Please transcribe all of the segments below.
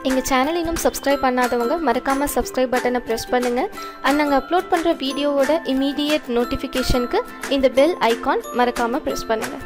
எங்கள் சேனல் இன்னும் சப்ஸ்கிரைப் பண்ணாதவங்க மறக்காமல் சப்ஸ்கிரைப் பட்டனை ப்ரெஸ் பண்ணுங்கள் அண்ட் நாங்கள் அப்லோட் பண்ணுற வீடியோவோட இமீடியட் நோட்டிஃபிகேஷனுக்கு இந்த பெல் ஐகான் மறக்காமல் ப்ரெஸ் பண்ணுங்கள்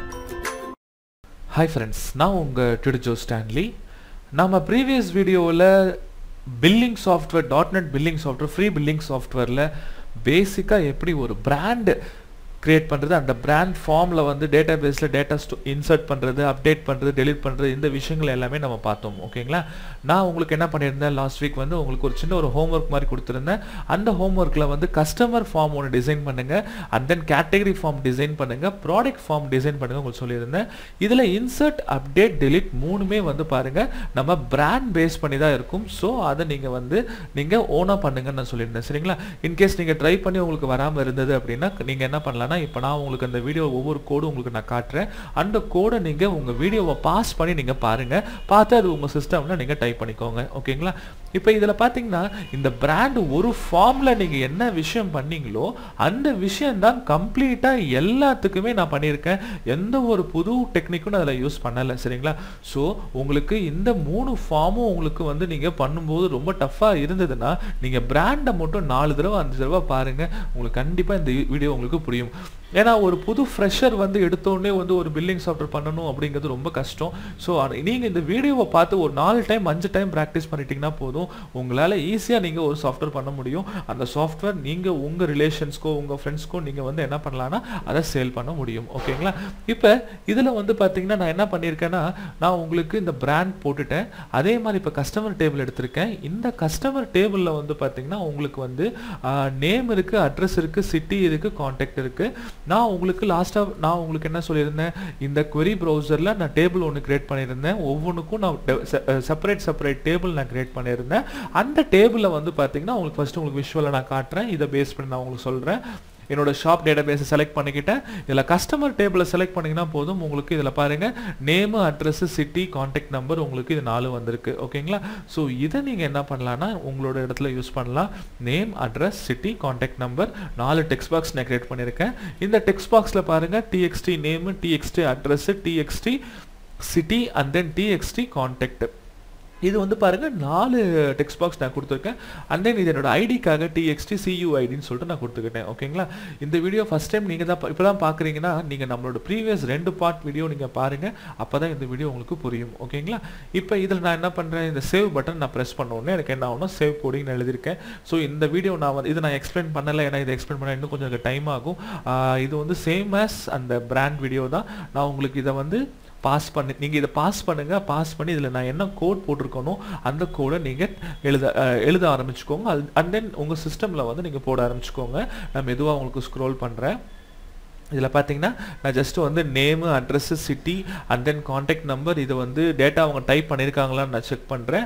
ஹாய் ஃப்ரெண்ட்ஸ் நான் உங்கள் டிடிஜோ ஸ்டான்லி நம்ம ப்ரீவியஸ் வீடியோவில் billing software dot net billing software free billing சாஃப்ட்வேரில் பேசிக்காக எப்படி ஒரு பிராண்டு கிரியேட் பண்ணுறது அந்த பிராண்ட் ஃபார்மில் வந்து டேட்டா பேஸில் டேட்டா ஸ்டோ இன்சர்ட் பண்ணுறது அப்டேட் பண்ணுறது டெலிட் பண்ணுறது இந்த விஷயங்கள் எல்லாமே நம்ம பார்த்தோம் ஓகேங்களா நான் உங்களுக்கு என்ன பண்ணியிருந்தேன் லாஸ்ட் வீக் வந்து உங்களுக்கு ஒரு சின்ன ஒரு ஹோம்ஒர்க் மாதிரி கொடுத்துருந்தேன் அந்த ஹோம்ஒர்க்கில் வந்து கஸ்டமர் ஃபார்ம் ஒன்று டிசைன் பண்ணுங்கள் and then category form design பண்ணுங்கள் ப்ராடக்ட் ஃபார்ம் டிசைன் பண்ணுங்க உங்களுக்கு சொல்லியிருந்தேன் இதில் இன்சர்ட் அப்டேட் டெலிட் மூணுமே வந்து பாருங்கள் நம்ம பிராண்ட் பேஸ் பண்ணி தான் இருக்கும் ஸோ அதை நீங்கள் வந்து நீங்கள் ஓனாக பண்ணுங்கன்னு நான் சொல்லியிருந்தேன் சரிங்களா இன்கேஸ் நீங்கள் ட்ரை பண்ணி உங்களுக்கு வராமல் இருந்தது அப்படின்னா நீங்கள் என்ன பண்ணலாம்னா இப்போ நான் உங்களுக்கு அந்த வீடியோ ஒவ்வொரு கோடும் உங்களுக்கு நான் காட்டுறேன் அந்த கோடை நீங்கள் உங்கள் வீடியோவை பாஸ் பண்ணி நீங்கள் பாருங்கள் பார்த்து அது உங்கள் சிஸ்டமில் நீங்கள் டைப் பண்ணிக்கோங்க ஓகேங்களா இப்போ இதில் பார்த்தீங்கன்னா இந்த பிராண்ட் ஒரு ஃபார்மில் நீங்கள் என்ன விஷயம் பண்ணீங்களோ அந்த விஷயம் தான் கம்ப்ளீட்டாக எல்லாத்துக்குமே நான் பண்ணியிருக்கேன் எந்த ஒரு புது டெக்னிக்கும் நான் அதில் யூஸ் பண்ணலை சரிங்களா ஸோ உங்களுக்கு இந்த மூணு ஃபார்மும் உங்களுக்கு வந்து நீங்கள் பண்ணும்போது ரொம்ப டஃப்பாக இருந்ததுன்னா நீங்கள் பிராண்டை மட்டும் நாலு தடவை அஞ்சு தடவை பாருங்கள் உங்களுக்கு கண்டிப்பாக இந்த வீடியோ உங்களுக்கு புரியும் ஏன்னா ஒரு புது ஃப்ரெஷர் வந்து எடுத்தோடனே வந்து ஒரு பில்லிங் சாஃப்ட்வேர் பண்ணணும் அப்படிங்கிறது ரொம்ப கஷ்டம் ஸோ நீங்கள் இந்த வீடியோவை பார்த்து ஒரு நாலு டைம் அஞ்சு டைம் ப்ராக்டிஸ் பண்ணிட்டீங்கன்னா போதும் உங்களால் ஈஸியாக நீங்கள் ஒரு சாஃப்ட்வேர் பண்ண முடியும் அந்த சாஃப்ட்வேர் நீங்கள் உங்கள் ரிலேஷன்ஸ்க்கோ உங்கள் ஃப்ரெண்ட்ஸ்க்கோ நீங்கள் வந்து என்ன பண்ணலான்னா அதை சேல் பண்ண முடியும் ஓகேங்களா இப்போ இதில் வந்து பார்த்தீங்கன்னா நான் என்ன பண்ணியிருக்கேன்னா நான் உங்களுக்கு இந்த பிராண்ட் போட்டுட்டேன் அதே மாதிரி இப்போ கஸ்டமர் டேபிள் எடுத்திருக்கேன் இந்த கஸ்டமர் டேபிளில் வந்து பார்த்தீங்கன்னா உங்களுக்கு வந்து நேம் இருக்குது அட்ரஸ் இருக்குது சிட்டி இருக்குது காண்டாக்ட் இருக்குது நான் உங்களுக்கு லாஸ்ட்டாக நான் உங்களுக்கு என்ன சொல்லியிருந்தேன் இந்த query ப்ரௌசரில் நான் டேபிள் ஒன்று கிரியேட் பண்ணியிருந்தேன் ஒவ்வொன்றுக்கும் நான் செப்பரேட் செப்பரேட் டேபிள் நான் கிரியேட் பண்ணியிருந்தேன் அந்த டேபிளில் வந்து பார்த்தீங்கன்னா உங்களுக்கு ஃபஸ்ட்டு உங்களுக்கு விஷுவலை நான் காட்டுறேன் இதை பேஸ் பண்ணி நான் உங்களுக்கு சொல்கிறேன் என்னோட ஷாப் டேட்டா பேஸை செலக்ட் பண்ணிக்கிட்டேன் இதில் கஸ்டமர் டேபிளை செலக்ட் பண்ணிங்கன்னா போதும் உங்களுக்கு இதில் பாருங்கள் name address city contact number உங்களுக்கு இது நாலு வந்திருக்கு ஓகேங்களா ஸோ இதை நீங்கள் என்ன பண்ணலான்னா உங்களோட இடத்துல யூஸ் பண்ணலாம் name address city contact number நாலு டெக்ஸ்ட் பாக்ஸ் நான் கிரியேட் பண்ணியிருக்கேன் இந்த டெக்ஸ்ட் பாக்ஸில் பாருங்கள் TXT name TXT address TXT city and then TXT contact இது வந்து பாருங்க நாலு டெக்ஸ்ட் பாக்ஸ் நான் கொடுத்துருக்கேன் அண்ட் தென் இது என்னோட ஐடிக்காக டிஎக்ஸ்டி சியூஐடின்னு சொல்லிட்டு நான் கொடுத்துக்கிட்டேன் ஓகேங்களா இந்த வீடியோ ஃபஸ்ட் டைம் நீங்கள் தான் இப்போ தான் பார்க்குறீங்கன்னா நீங்கள் நம்மளோட ப்ரீவியஸ் ரெண்டு பார்ட் வீடியோ நீங்கள் பாருங்கள் அப்போ தான் இந்த வீடியோ உங்களுக்கு புரியும் ஓகேங்களா இப்போ இதில் நான் என்ன பண்ணுறேன் இந்த சேவ் பட்டன் நான் ப்ரெஸ் பண்ண உடனே எனக்கு என்ன ஆகும்னா சேவ் கோடிங் எழுதியிருக்கேன் ஸோ இந்த வீடியோ நான் வந்து இது நான் எக்ஸ்பிளைன் பண்ணலை ஏன்னா இதை எக்ஸ்பிளைன் பண்ண இன்னும் கொஞ்சம் டைம் ஆகும் இது வந்து சேம் ஆஸ் அந்த பிராண்ட் வீடியோ தான் நான் உங்களுக்கு இதை வந்து பாஸ் பண்ணி நீங்கள் இதை பாஸ் பண்ணுங்கள் பாஸ் பண்ணி இதில் நான் என்ன கோட் போட்டிருக்கனோ அந்த கோடை நீங்கள் எழுத எழுத ஆரம்பிச்சுக்கோங்க அது அண்ட் தென் உங்கள் சிஸ்டமில் வந்து நீங்கள் போட ஆரம்பிச்சுக்கோங்க நான் மெதுவாக உங்களுக்கு ஸ்க்ரோல் பண்ணுறேன் இதில் பார்த்தீங்கன்னா நான் ஜஸ்ட்டு வந்து name address city and then contact number இதை வந்து டேட்டா அவங்க டைப் பண்ணியிருக்காங்களான்னு நான் செக் பண்ணுறேன்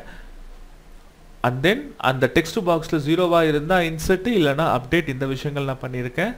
அண்ட் தென் அந்த டெக்ஸ்ட் பாக்ஸில் ஜீரோவாக இருந்தால் இன்சர்ட்டு இல்லைனா அப்டேட் இந்த விஷயங்கள் நான் பண்ணியிருக்கேன்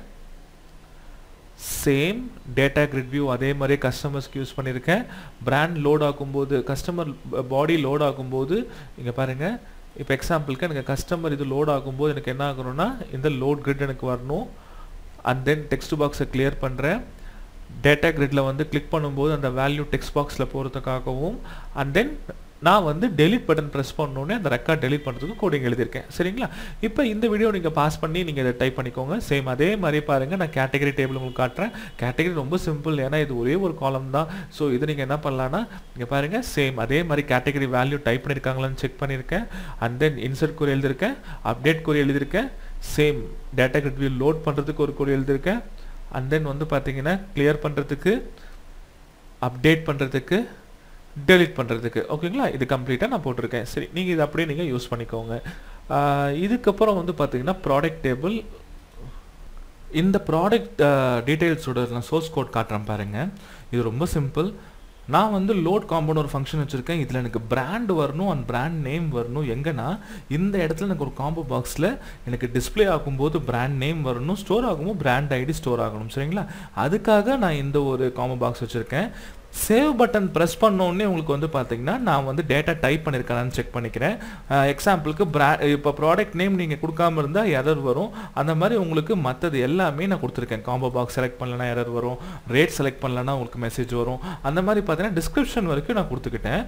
சேம் டேட்டா கிரிட் வியூ அதே மாதிரி கஸ்டமர்ஸ்க்கு யூஸ் பண்ணியிருக்கேன் பிராண்ட் லோட் ஆகும்போது கஸ்டமர் பாடி லோட் ஆகும்போது இங்கே பாருங்கள் இப்போ எக்ஸாம்பிளுக்கு எனக்கு கஸ்டமர் இது லோட் ஆகும்போது எனக்கு என்ன ஆகணும்னா இந்த லோட் கிரிட் எனக்கு வரணும் அண்ட் தென் டெக்ஸ்ட் பாக்ஸை கிளியர் பண்ணுறேன் டேட்டா கிரிட்டில் வந்து கிளிக் பண்ணும்போது அந்த வேல்யூ டெக்ஸ்ட் பாக்ஸில் போகிறதுக்காகவும் அண்ட் தென் நான் வந்து டெலிட் பட்டன் ப்ரெஸ் பண்ணோன்னே அந்த ரெக்கார்ட் டெலிட் பண்ணுறதுக்கு கோடிங் எழுதியிருக்கேன் சரிங்களா இப்போ இந்த வீடியோ நீங்கள் பாஸ் பண்ணி நீங்கள் இதை டைப் பண்ணிக்கோங்க சேம் அதே மாதிரி பாருங்கள் நான் கேட்டகரி டேபிள் உங்களுக்கு காட்டுறேன் கேட்டகரி ரொம்ப சிம்பிள் ஏன்னா இது ஒரே ஒரு காலம் தான் ஸோ இது நீங்கள் என்ன பண்ணலான்னா இங்கே பாருங்கள் சேம் அதே மாதிரி கேட்டகரி வேல்யூ டைப் பண்ணியிருக்காங்களான்னு செக் பண்ணியிருக்கேன் அண்ட் தென் இன்சர்ட் குறி எழுதியிருக்கேன் அப்டேட் குறி எழுதியிருக்கேன் same data grid view load பண்ணுறதுக்கு ஒரு குறி எழுதியிருக்கேன் அண்ட் தென் வந்து பார்த்தீங்கன்னா கிளியர் பண்ணுறதுக்கு அப்டேட் பண்ணுறதுக்கு டெலிட் பண்ணுறதுக்கு ஓகேங்களா இது கம்ப்ளீட்டாக நான் போட்டிருக்கேன் சரி நீங்கள் இது அப்படியே நீங்கள் யூஸ் பண்ணிக்கோங்க இதுக்கப்புறம் வந்து பார்த்தீங்கன்னா ப்ராடக்ட் டேபிள் இந்த ப்ராடக்ட் டீட்டெயில்ஸோட நான் சோர்ஸ் கோட் காட்டுறேன் பாருங்கள் இது ரொம்ப சிம்பிள் நான் வந்து லோட் காம்பவுண்ட் ஒரு ஃபங்க்ஷன் வச்சுருக்கேன் இதில் எனக்கு பிராண்ட் வரணும் அண்ட் பிராண்ட் நேம் வரணும் எங்கன்னா இந்த இடத்துல எனக்கு ஒரு காம்போ பாக்ஸில் எனக்கு டிஸ்பிளே ஆகும்போது பிராண்ட் நேம் வரணும் ஸ்டோர் ஆகும்போது பிராண்ட் ஐடி ஸ்டோர் ஆகணும் சரிங்களா அதுக்காக நான் இந்த ஒரு காம்போ பாக்ஸ் வச்சுருக்கேன் சேவ் பட்டன் ப்ரெஸ் பண்ணோடனே உங்களுக்கு வந்து பார்த்தீங்கன்னா நான் வந்து டேட்டா டைப் பண்ணியிருக்கேன்னு செக் பண்ணிக்கிறேன் எக்ஸாம்பிளுக்கு பிரா இப்போ ப்ராடக்ட் நேம் நீங்கள் கொடுக்காம இருந்தால் எரர் வரும் அந்த மாதிரி உங்களுக்கு மற்றது எல்லாமே நான் கொடுத்துருக்கேன் காம்போ பாக்ஸ் செலக்ட் பண்ணலன்னா எரர் வரும் ரேட் செலக்ட் பண்ணலன்னா உங்களுக்கு மெசேஜ் வரும் அந்த மாதிரி பார்த்தீங்கன்னா டிஸ்கிரிப்ஷன் வரைக்கும் நான் கொடுத்துக்கிட்டேன்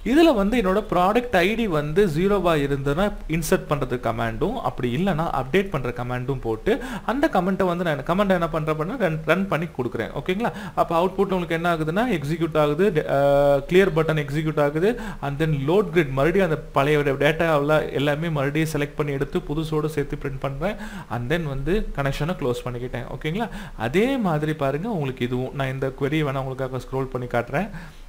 இதில் வந்து என்னோட ப்ராடக்ட் ஐடி வந்து ஜீரோவாக இருந்ததுன்னா இன்சர்ட் பண்ணுறது கமாண்டும் அப்படி இல்லைன்னா அப்டேட் பண்ணுற கமாண்டும் போட்டு அந்த கமெண்ட்டை வந்து நான் கமெண்ட் என்ன பண்ணுறேன் ரன் ரன் பண்ணி கொடுக்குறேன் ஓகேங்களா அப்போ அவுட்புட் உங்களுக்கு என்ன ஆகுதுன்னா எக்ஸிக்யூட் ஆகுது கிளியர் பட்டன் எக்ஸிக்யூட் ஆகுது அண்ட் தென் லோட் கிரிட் மறுபடியும் அந்த பழைய டேட்டாவில் எல்லாமே மறுபடியும் செலக்ட் பண்ணி எடுத்து புதுசோடு சேர்த்து பிரிண்ட் பண்ணுறேன் அண்ட் தென் வந்து கனெக்ஷனை க்ளோஸ் பண்ணிக்கிட்டேன் ஓகேங்களா அதே மாதிரி பாருங்கள் உங்களுக்கு இதுவும் நான் இந்த query வேணால் உங்களுக்காக ஸ்க்ரோல் பண்ணி காட்டுறேன்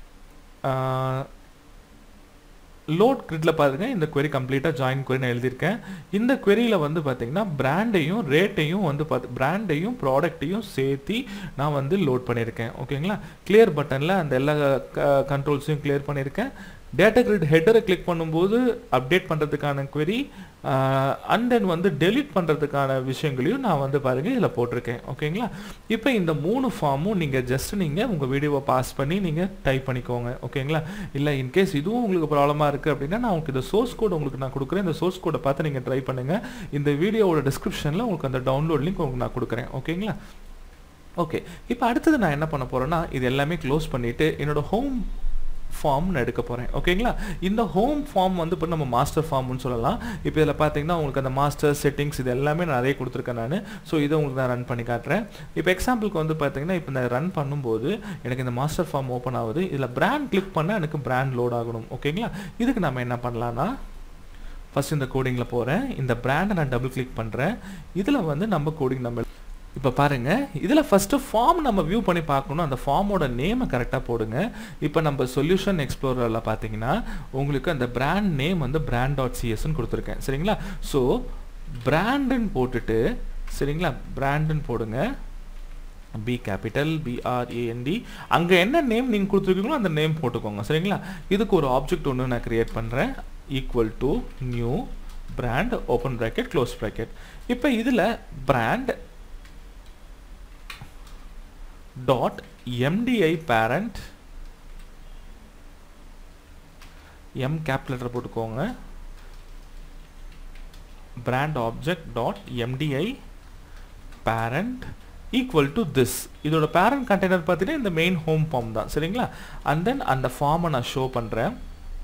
லோட் கிரிட்ல பாருங்க இந்த query கம்ப்ளீட்டாக ஜாயின் query நான் எழுதியிருக்கேன் இந்த queryல வந்து பார்த்தீங்கன்னா பிராண்டையும் ரேட்டையும் வந்து பார்த்து பிராண்டையும் ப்ராடக்ட்டையும் சேர்த்தி நான் வந்து லோட் பண்ணியிருக்கேன் ஓகேங்களா கிளியர் பட்டனில் அந்த எல்லா கண்ட்ரோல்ஸையும் கிளியர் பண்ணியிருக்கேன் டேட்டா கிரிட் ஹெட்டரை கிளிக் பண்ணும்போது அப்டேட் பண்ணுறதுக்கான query அண்ட் தென் வந்து டெலீட் பண்ணுறதுக்கான விஷயங்களையும் நான் வந்து பாருங்க இதில் போட்டிருக்கேன் ஓகேங்களா இப்போ இந்த மூணு ஃபார்மும் நீங்கள் ஜஸ்ட் நீங்கள் உங்கள் வீடியோவை பாஸ் பண்ணி நீங்கள் டைப் பண்ணிக்கோங்க ஓகேங்களா இல்லை இன்கேஸ் இதுவும் உங்களுக்கு ப்ராப்ளமாக இருக்குது அப்படின்னா நான் உங்களுக்கு இந்த சோர்ஸ் கோட் உங்களுக்கு நான் கொடுக்குறேன் இந்த சோர்ஸ் கோடை பார்த்து நீங்கள் ட்ரை பண்ணுங்கள் இந்த வீடியோவோட டிஸ்கிரிப்ஷனில் உங்களுக்கு அந்த டவுன்லோட் லிங்க் உங்களுக்கு நான் கொடுக்குறேன் ஓகேங்களா ஓகே இப்போ அடுத்தது நான் என்ன பண்ண போகிறேன்னா இது எல்லாமே க்ளோஸ் பண்ணிவிட்டு என்னோட ஹோம் ஃபார்ம் நான் எடுக்க போகிறேன் ஓகேங்களா இந்த ஹோம் ஃபார்ம் வந்து இப்போ நம்ம மாஸ்டர் ஃபார்ம்னு சொல்லலாம் இப்போ இதில் பார்த்தீங்கன்னா உங்களுக்கு அந்த மாஸ்டர் செட்டிங்ஸ் இது எல்லாமே நான் நிறைய கொடுத்துருக்கேன் நான் ஸோ இதை உங்களுக்கு நான் ரன் பண்ணி காட்டுறேன் இப்போ எக்ஸாம்பிளுக்கு வந்து பார்த்தீங்கன்னா இப்போ நான் ரன் பண்ணும்போது எனக்கு இந்த மாஸ்டர் ஃபார்ம் ஓப்பன் ஆகுது இதில் பிராண்ட் கிளிக் பண்ணால் எனக்கு பிராண்ட் லோட் ஆகணும் ஓகேங்களா இதுக்கு நம்ம என்ன பண்ணலான்னா ஃபஸ்ட் இந்த கோடிங்கில் போகிறேன் இந்த பிராண்டை நான் டபுள் கிளிக் பண்ணுறேன் இதில் வந்து நம்ம கோடிங் நம்ம இப்போ பாருங்க இதில் ஃபஸ்ட்டு ஃபார்ம் நம்ம வியூ பண்ணி பார்க்கணும் அந்த ஃபார்மோட நேமை கரெக்டாக போடுங்க இப்போ நம்ம சொல்யூஷன் எக்ஸ்ப்ளோரரில் பார்த்தீங்கன்னா உங்களுக்கு அந்த பிராண்ட் நேம் வந்து பிராண்ட் டாட் சிஎஸ்ன்னு கொடுத்துருக்கேன் சரிங்களா ஸோ பிராண்டுன்னு போட்டுட்டு சரிங்களா பிராண்டுன்னு போடுங்க பி கேபிட்டல் பிஆர்ஏஎன்டி அங்கே என்ன நேம் நீங்கள் கொடுத்துருக்கீங்களோ அந்த நேம் போட்டுக்கோங்க சரிங்களா இதுக்கு ஒரு ஆப்ஜெக்ட் ஒன்று நான் கிரியேட் பண்ணுறேன் equal to new brand open bracket close bracket இப்போ இதில் brand dot mdi parent m cap letter போட்டுக்கோங்க brand object dot mdi parent equal to this இதோட parent container பார்த்தீங்கன்னா இந்த main home form தான் சரிங்களா and then அந்த ஃபார்மை நான் ஷோ பண்ணுறேன்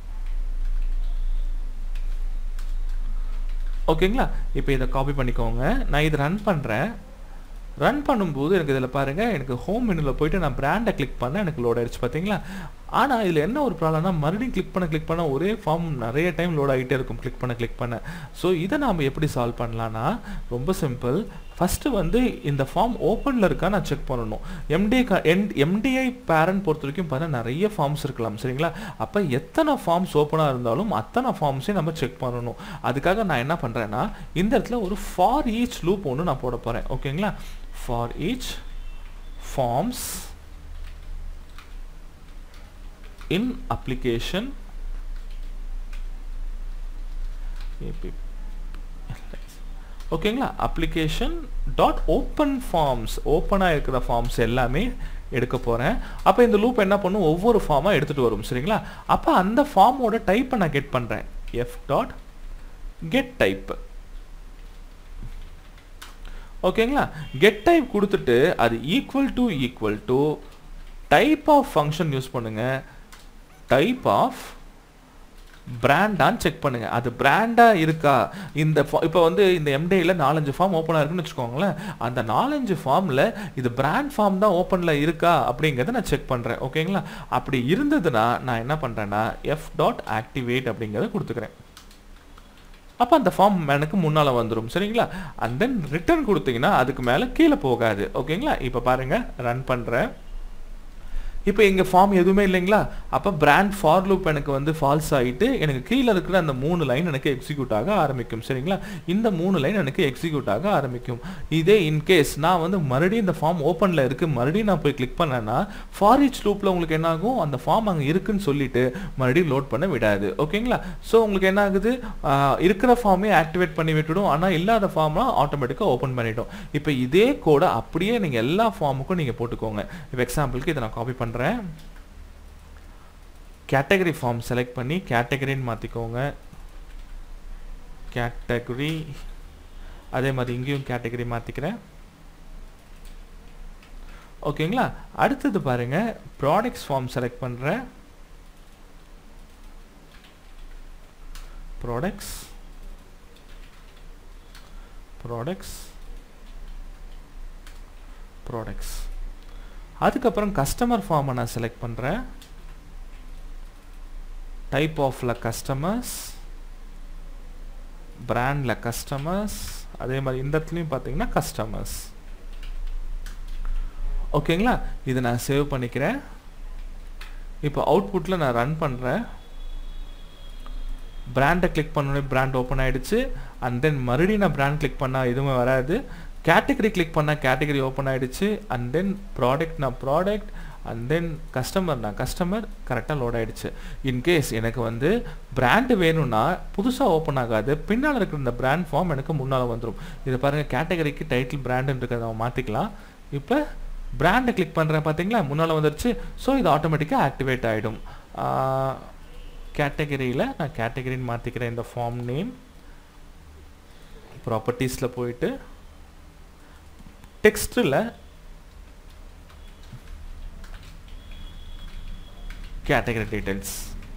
ஓகேங்களா இப்போ இதை காப்பி பண்ணிக்கோங்க நான் இதை ரன் பண்ணுறேன் ரன் பண்ணும்போது எனக்கு இதில் பாருங்கள் எனக்கு ஹோம் மெனுவில் போயிட்டு நான் பிராண்டை கிளிக் பண்ணேன் எனக்கு லோட் ஆயிடுச்சு பார்த்தீங்களா ஆனால் இதில் என்ன ஒரு ப்ராப்ளம்னா மறுபடியும் கிளிக் பண்ண கிளிக் பண்ண ஒரே ஃபார்ம் நிறைய டைம் லோட் ஆகிட்டே இருக்கும் கிளிக் பண்ண கிளிக் பண்ண ஸோ இதை நாம் எப்படி சால்வ் பண்ணலான்னா ரொம்ப சிம்பிள் ஃபஸ்ட்டு வந்து இந்த ஃபார்ம் ஓப்பனில் இருக்கா நான் செக் பண்ணணும் எம்டிஐ எம்டிஐ பேரண்ட் பொறுத்த வரைக்கும் பார்த்தா நிறைய ஃபார்ம்ஸ் இருக்கலாம் சரிங்களா அப்போ எத்தனை ஃபார்ம்ஸ் ஓப்பனாக இருந்தாலும் அத்தனை ஃபார்ம்ஸையும் நம்ம செக் பண்ணணும் அதுக்காக நான் என்ன பண்ணுறேன்னா இந்த இடத்துல ஒரு ஃபார் ஈச் லூப் ஒன்று நான் போட போகிறேன் ஓகேங்களா for each forms in application ஓகேங்களா அப்ளிகேஷன் டாட் ஓப்பன் ஃபார்ம்ஸ் ஓப்பனாக இருக்கிற ஃபார்ம்ஸ் எல்லாமே எடுக்க போகிறேன் அப்போ இந்த லூப் என்ன பண்ணும் ஒவ்வொரு ஃபார்மாக எடுத்துகிட்டு வரும் சரிங்களா அப்போ அந்த ஃபார்மோட டைப்பை நான் கெட் பண்ணுறேன் எஃப் டாட் கெட் டைப் ஓகேங்களா கெட் டைப் கொடுத்துட்டு அது equal to equal to type of function use பண்ணுங்கள் டைப் ஆஃப் பிராண்டான்னு செக் பண்ணுங்க அது பிராண்டாக இருக்கா இந்த இப்போ வந்து இந்த எம்டேயில் நாலஞ்சு ஃபார்ம் ஓப்பனாக இருக்குன்னு வச்சுக்கோங்களேன் அந்த நாலஞ்சு ஃபார்மில் இது பிராண்ட் ஃபார்ம் தான் ஓப்பனில் இருக்கா அப்படிங்கிறத நான் செக் பண்ணுறேன் ஓகேங்களா அப்படி இருந்ததுன்னா நான் என்ன பண்ணுறேன்னா எஃப் டாட் ஆக்டிவேட் அப்படிங்கிறத கொடுத்துக்கிறேன் அப்போ அந்த ஃபார்ம் எனக்கு முன்னால் வந்துடும் சரிங்களா அண்ட் தென் ரிட்டர்ன் கொடுத்தீங்கன்னா அதுக்கு மேலே கீழே போகாது ஓகேங்களா இப்போ பாருங்கள் ரன் பண்ணுறேன் இப்போ எங்கள் ஃபார்ம் எதுவுமே இல்லைங்களா அப்போ பிராண்ட் ஃபார் லூப் எனக்கு வந்து ஃபால்ஸ் ஆகிட்டு எனக்கு கீழே இருக்கிற அந்த மூணு லைன் எனக்கு எக்ஸிக்யூட் ஆக ஆரம்பிக்கும் சரிங்களா இந்த மூணு லைன் எனக்கு எக்ஸிக்யூட் ஆக ஆரம்பிக்கும் இதே இன்கேஸ் நான் வந்து மறுபடியும் இந்த ஃபார்ம் ஓப்பனில் இருக்குது மறுபடியும் நான் போய் கிளிக் பண்ணேன்னா ஃபார் ஈச் லூப்பில் உங்களுக்கு என்ன ஆகும் அந்த ஃபார்ம் அங்கே இருக்குன்னு சொல்லிட்டு மறுபடியும் லோட் பண்ண விடாது ஓகேங்களா ஸோ உங்களுக்கு என்ன ஆகுது இருக்கிற ஃபார்மே ஆக்டிவேட் பண்ணி விட்டுடும் ஆனால் இல்லாத ஃபார்ம்லாம் ஆட்டோமேட்டிக்காக ஓப்பன் பண்ணிவிடும் இப்போ இதே கோடை அப்படியே நீங்கள் எல்லா ஃபார்முக்கும் நீங்கள் போட்டுக்கோங்க இப்போ எக்ஸாம்பிளுக்கு இதை நான் காப்பி பண்ணுறேன் பண்ணுறேன் கேட்டகரி ஃபார்ம் செலக்ட் பண்ணி கேட்டகரின்னு மாற்றிக்கோங்க கேட்டகரி அதே மாதிரி இங்கேயும் கேட்டகரி மாற்றிக்கிறேன் ஓகேங்களா அடுத்தது பாருங்கள் ப்ராடக்ட்ஸ் ஃபார்ம் செலக்ட் பண்ணுறேன் ப்ராடக்ட்ஸ் ப்ராடக்ட்ஸ் ப்ராடக்ட்ஸ் அதுக்கப்புறம் கஸ்டமர் ஃபார்மை நான் செலக்ட் பண்ணுறேன் டைப் ஆஃப்ல கஸ்டமர்ஸ் பிராண்டில் கஸ்டமர்ஸ் அதே மாதிரி இந்த இடத்துலையும் பார்த்தீங்கன்னா கஸ்டமர்ஸ் ஓகேங்களா இதை நான் சேவ் பண்ணிக்கிறேன் இப்போ அவுட்புட்டில் நான் ரன் பண்ணுறேன் பிராண்டை கிளிக் பண்ணோடனே பிராண்ட் ஓப்பன் ஆகிடுச்சு அண்ட் தென் மறுபடியும் நான் பிராண்ட் கிளிக் பண்ணால் எதுவுமே வராது கேட்டகரி கிளிக் பண்ணால் கேட்டகரி ஓப்பன் ஆகிடுச்சு அண்ட் தென் ப்ராடக்ட் நான் ப்ராடக்ட் அண்ட் தென் கஸ்டமர் நான் கஸ்டமர் கரெக்டாக லோட் ஆகிடுச்சு இன்கேஸ் எனக்கு வந்து பிராண்டு வேணும்னா புதுசாக ஓப்பன் ஆகாது பின்னால் இருக்கிற இந்த பிராண்ட் ஃபார்ம் எனக்கு முன்னால் வந்துடும் இதை பாருங்கள் கேட்டகரிக்கு டைட்டில் பிராண்டுன்னு இருக்கிறத நம்ம மாற்றிக்கலாம் இப்போ பிராண்டை கிளிக் பண்ணுறேன் பார்த்தீங்களா முன்னால் வந்துருச்சு ஸோ இது ஆட்டோமேட்டிக்காக ஆக்டிவேட் ஆகிடும் கேட்டகரியில் நான் கேட்டகரின்னு மாற்றிக்கிறேன் இந்த ஃபார்ம் நேம் ப்ராப்பர்ட்டிஸில் போயிட்டு டெக்ஸ்ட்டில் category details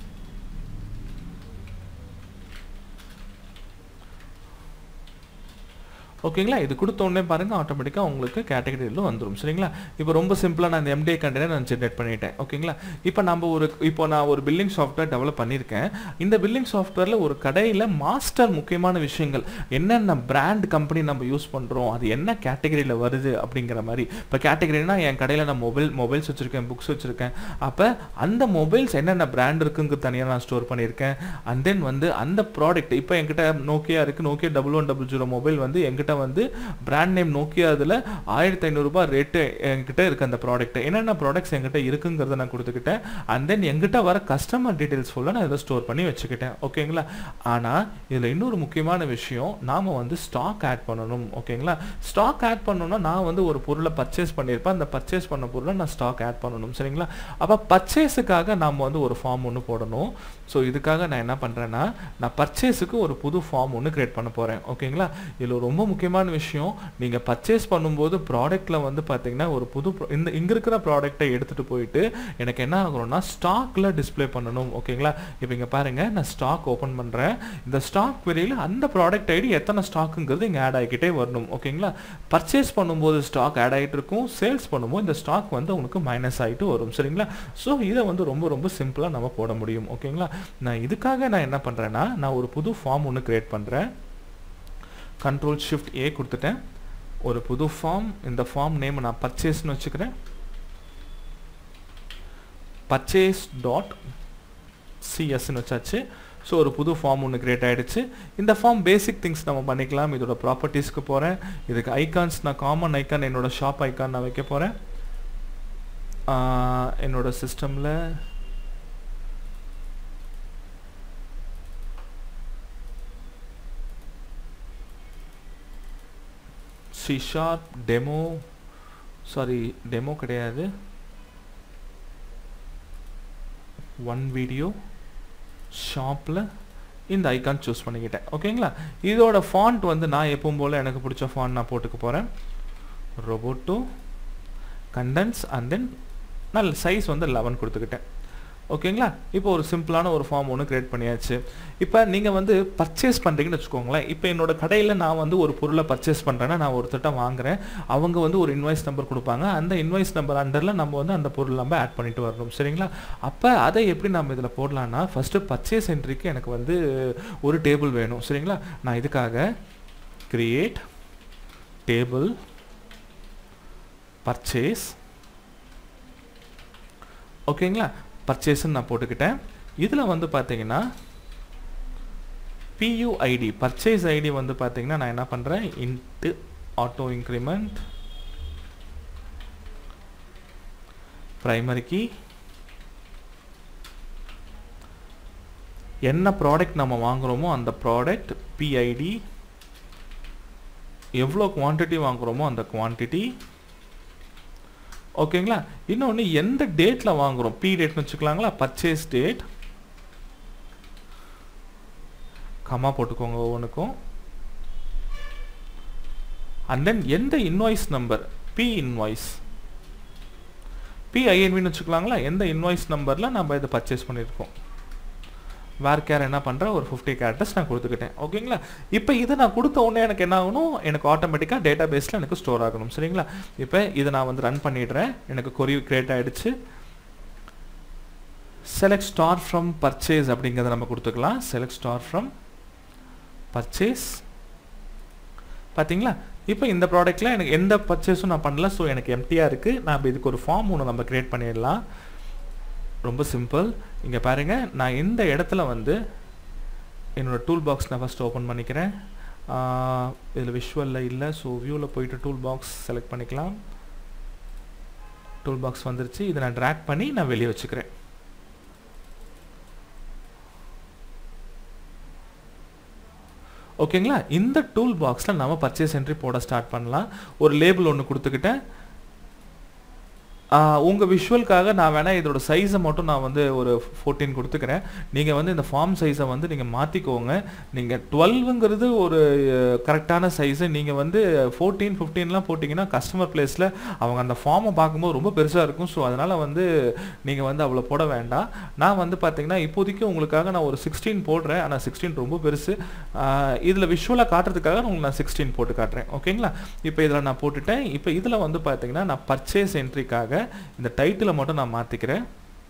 ஓகேங்களா இது கொடுத்த உடனே பாருங்கள் ஆட்டோமேட்டிக்காக உங்களுக்கு கேட்டகரியில் வந்துடும் சரிங்களா இப்போ ரொம்ப சிம்பிளாக நான் இந்த எம்டிஏ கண்டெய்னர் நான் ஜென்ரேட் பண்ணிட்டேன் ஓகேங்களா இப்போ நம்ம ஒரு இப்போ நான் ஒரு பில்லிங் சாஃப்ட்வேர் டெவலப் பண்ணியிருக்கேன் இந்த பில்லிங் சாஃப்ட்வேரில் ஒரு கடையில் மாஸ்டர் முக்கியமான விஷயங்கள் என்னென்ன பிராண்ட் கம்பெனி நம்ம யூஸ் பண்ணுறோம் அது என்ன கேட்டகரியில் வருது அப்படிங்கிற மாதிரி இப்போ கேட்டகரினா என் கடையில் நான் மொபைல் மொபைல்ஸ் வச்சுருக்கேன் புக்ஸ் வச்சுருக்கேன் அப்போ அந்த மொபைல்ஸ் என்னென்ன பிராண்ட் இருக்குங்க தனியாக நான் ஸ்டோர் பண்ணியிருக்கேன் அண்ட் தென் வந்து அந்த ப்ராடக்ட் இப்போ என்கிட்ட நோக்கியா இருக்குது Nokia double one double zero mobile வந்து என்கிட்ட வந்து பிராண்ட் நேம் நோக்கியா அதில் ஆயிரத்தி ஐநூறுரூபா ரேட்டு என்கிட்ட இருக்குது அந்த ப்ராடக்ட் என்னென்ன ப்ராடக்ட்ஸ் என்கிட்ட இருக்குங்கிறத நான் கொடுத்துக்கிட்டேன் அண்ட் தென் என்கிட்ட வர கஸ்டமர் டீட்டெயில்ஸ் ஃபுல்லாக நான் இதை ஸ்டோர் பண்ணி வச்சுக்கிட்டேன் ஓகேங்களா ஆனால் இதில் இன்னொரு முக்கியமான விஷயம் நாம் வந்து ஸ்டாக் ஆட் பண்ணணும் ஓகேங்களா ஸ்டாக் ஆட் பண்ணணும்னா நான் வந்து ஒரு பொருளை பர்ச்சேஸ் பண்ணியிருப்பேன் அந்த பர்ச்சேஸ் பண்ண பொருளை நான் ஸ்டாக் ஆட் பண்ணணும் சரிங்களா அப்போ பர்ச்சேஸுக்காக நாம் வந்து ஒரு ஃபார்ம் ஒன்று போடணும் ஸோ இதுக்காக நான் என்ன பண்ணுறேன்னா நான் பர்ச்சேஸுக்கு ஒரு புது ஃபார்ம் ஒன்று கிரியேட் பண்ண போகிறேன் ஓகேங்களா இதில் ரொம்ப முக்கியமான விஷயம் நீங்கள் பர்ச்சேஸ் பண்ணும்போது ப்ராடக்ட்டில் வந்து பார்த்தீங்கன்னா ஒரு புது pro- இந்த இங்கே இருக்கிற ப்ராடக்ட்டை எடுத்துகிட்டு போயிட்டு எனக்கு என்ன ஆகணும்னா ஸ்டாக்கில் டிஸ்ப்ளே பண்ணணும் ஓகேங்களா இப்போ இங்கே பாருங்கள் நான் ஸ்டாக் ஓப்பன் பண்ணுறேன் இந்த ஸ்டாக் வெரியில் அந்த ப்ராடக்ட் ஐடி எத்தனை ஸ்டாக்குங்கிறது இங்கே ஆட் ஆகிக்கிட்டே வரணும் ஓகேங்களா பர்ச்சேஸ் பண்ணும்போது ஸ்டாக் ஆட் ஆகிட்டு இருக்கும் சேல்ஸ் பண்ணும்போது இந்த ஸ்டாக் வந்து உங்களுக்கு மைனஸ் ஆகிட்டு வரும் சரிங்களா ஸோ இதை வந்து ரொம்ப ரொம்ப சிம்பிளாக நம்ம போட முடியும் ஓகேங்களா நான் இதுக்காக நான் என்ன பண்ணுறேன்னா நான் ஒரு புது ஃபார்ம் ஒன்று கிரியேட் பண்ணுறேன் கண்ட்ரோல் ஷிஃப்ட் ஏ கொடுத்துட்டேன் ஒரு புது ஃபார்ம் இந்த ஃபார்ம் நேம் நான் பர்ச்சேஸ்னு வச்சுக்கிறேன் பர்ச்சேஸ் டாட் சிஎஸ்ன்னு வச்சாச்சு ஸோ ஒரு புது ஃபார்ம் ஒன்று கிரியேட் ஆகிடுச்சு இந்த ஃபார்ம் பேசிக் திங்ஸ் நம்ம பண்ணிக்கலாம் இதோட ப்ராப்பர்ட்டிஸ்க்கு போகிறேன் இதுக்கு ஐகான்ஸ் நான் காமன் ஐக்கான் என்னோட ஷாப் ஐக்கான் நான் வைக்க போகிறேன் என்னோட சிஸ்டமில் C sharp demo sorry demo கிடையாது ஒன் வீடியோ ஷாப்பில் இந்த ஐக்கான் சூஸ் பண்ணிக்கிட்டேன் ஓகேங்களா இதோட ஃபாண்ட் வந்து நான் எப்பவும் போல் எனக்கு பிடிச்ச ஃபாண்ட் நான் போட்டுக்க போகிறேன் ரொபோட்டோ கண்டென்ஸ் அண்ட் தென் நான் சைஸ் வந்து லெவன் கொடுத்துக்கிட்டேன் ஓகேங்களா இப்போ ஒரு சிம்பிளான ஒரு ஃபார்ம் ஒன்று கிரியேட் பண்ணியாச்சு இப்போ நீங்கள் வந்து பர்ச்சேஸ் பண்ணுறீங்கன்னு வச்சுக்கோங்களேன் இப்போ என்னோட கடையில் நான் வந்து ஒரு பொருளை பர்ச்சேஸ் பண்ணுறேன்னா நான் ஒருத்தட்ட வாங்குறேன் அவங்க வந்து ஒரு இன்வாய்ஸ் நம்பர் கொடுப்பாங்க அந்த இன்வாய்ஸ் நம்பர் அண்டரில் நம்ம வந்து அந்த பொருள் நம்ம ஆட் பண்ணிட்டு வரணும் சரிங்களா அப்போ அதை எப்படி நம்ம இதில் போடலான்னா ஃபஸ்ட்டு பர்ச்சேஸ் என்ட்ரிக்கு எனக்கு வந்து ஒரு டேபிள் வேணும் சரிங்களா நான் இதுக்காக கிரியேட் டேபிள் பர்ச்சேஸ் ஓகேங்களா பர்ச்சேஸ்ன்னு நான் போட்டுக்கிட்டேன் இதில் வந்து பார்த்தீங்கன்னா பியூஐடி பர்ச்சேஸ் ஐடி வந்து பார்த்தீங்கன்னா நான் என்ன பண்ணுறேன் int auto increment primary key என்ன ப்ராடக்ட் நம்ம வாங்குறோமோ அந்த ப்ராடக்ட் பிஐடி எவ்வளோ குவான்டிட்டி வாங்குறோமோ அந்த குவான்டிட்டி ஓகேங்களா இன்னொன்று எந்த டேட்டில் வாங்குறோம் பி டேட்னு வச்சுக்கலாங்களா பர்ச்சேஸ் டேட் கம்மா போட்டுக்கோங்க ஒவ்வொன்றுக்கும் அண்ட் தென் எந்த இன்வாய்ஸ் நம்பர் பி இன்வாய்ஸ் பிஐஎன்வின்னு வச்சுக்கலாங்களா எந்த இன்வாய்ஸ் நம்பரில் நம்ம இதை பர்ச்சேஸ் பண்ணியிருக்கோம் வேர் கேர் என்ன பண்ணுறேன் ஒரு ஃபிஃப்டி கேரக்டர்ஸ் நான் கொடுத்துக்கிட்டேன் ஓகேங்களா இப்போ இதை நான் கொடுத்த உடனே எனக்கு என்ன ஆகணும் எனக்கு ஆட்டோமேட்டிக்காக டேட்டா பேஸில் எனக்கு ஸ்டோர் ஆகணும் சரிங்களா இப்போ இதை நான் வந்து ரன் பண்ணிடுறேன் எனக்கு கொரி கிரியேட் ஆகிடுச்சு செலக்ட் ஸ்டார் ஃப்ரம் பர்ச்சேஸ் அப்படிங்கிறத நம்ம கொடுத்துக்கலாம் செலக்ட் ஸ்டார் ஃப்ரம் பர்ச்சேஸ் பார்த்தீங்களா இப்போ இந்த ப்ராடக்ட்டில் எனக்கு எந்த பர்ச்சேஸும் நான் பண்ணல ஸோ எனக்கு எம்டியாக இருக்குது நான் இதுக்கு ஒரு ஃபார்ம் ஒன்று நம்ம க்ரியேட் பண்ணிடலாம் ரொம்ப சிம்பிள் இங்கே பாருங்கள் நான் இந்த இடத்துல வந்து என்னோடய டூல் பாக்ஸ் நான் ஃபஸ்ட் ஓப்பன் பண்ணிக்கிறேன் இதில் விஷுவலில் இல்லை ஸோ வியூவில் போயிட்டு டூல் பாக்ஸ் செலக்ட் பண்ணிக்கலாம் டூல் பாக்ஸ் வந்துருச்சு இதை நான் ட்ராக் பண்ணி நான் வெளியே வச்சுக்கிறேன் ஓகேங்களா இந்த டூல் பாக்ஸில் நம்ம பர்ச்சேஸ் என்ட்ரி போட ஸ்டார்ட் பண்ணலாம் ஒரு லேபிள் ஒன்று கொடுத்துக்கிட்டேன் உங்கள் விஷுவலுக்காக நான் வேணால் இதோட சைஸை மட்டும் நான் வந்து ஒரு ஃபோர்டீன் கொடுத்துக்கிறேன் நீங்கள் வந்து இந்த ஃபார்ம் சைஸை வந்து நீங்கள் மாற்றிக்கோங்க நீங்கள் டுவெல்வுங்கிறது ஒரு கரெக்டான சைஸு நீங்கள் வந்து ஃபோர்டீன் ஃபிஃப்டீன்லாம் போட்டிங்கன்னா கஸ்டமர் பிளேஸில் அவங்க அந்த ஃபார்மை பார்க்கும்போது ரொம்ப பெருசாக இருக்கும் ஸோ அதனால் வந்து நீங்கள் வந்து அவ்வளோ போட வேண்டாம் நான் வந்து பார்த்தீங்கன்னா இப்போதைக்கு உங்களுக்காக நான் ஒரு சிக்ஸ்டீன் போடுறேன் ஆனால் சிக்ஸ்டீன் ரொம்ப பெருசு இதில் விஷுவலாக காட்டுறதுக்காக உங்களுக்கு நான் சிக்ஸ்டீன் போட்டு காட்டுறேன் ஓகேங்களா இப்போ இதில் நான் போட்டுட்டேன் இப்போ இதில் வந்து பார்த்தீங்கன்னா நான் பர்ச்சேஸ் என்ட்ரிக்காக இந்த டைட்டிலை மட்டும் நான் மாற்றிக்கிறேன்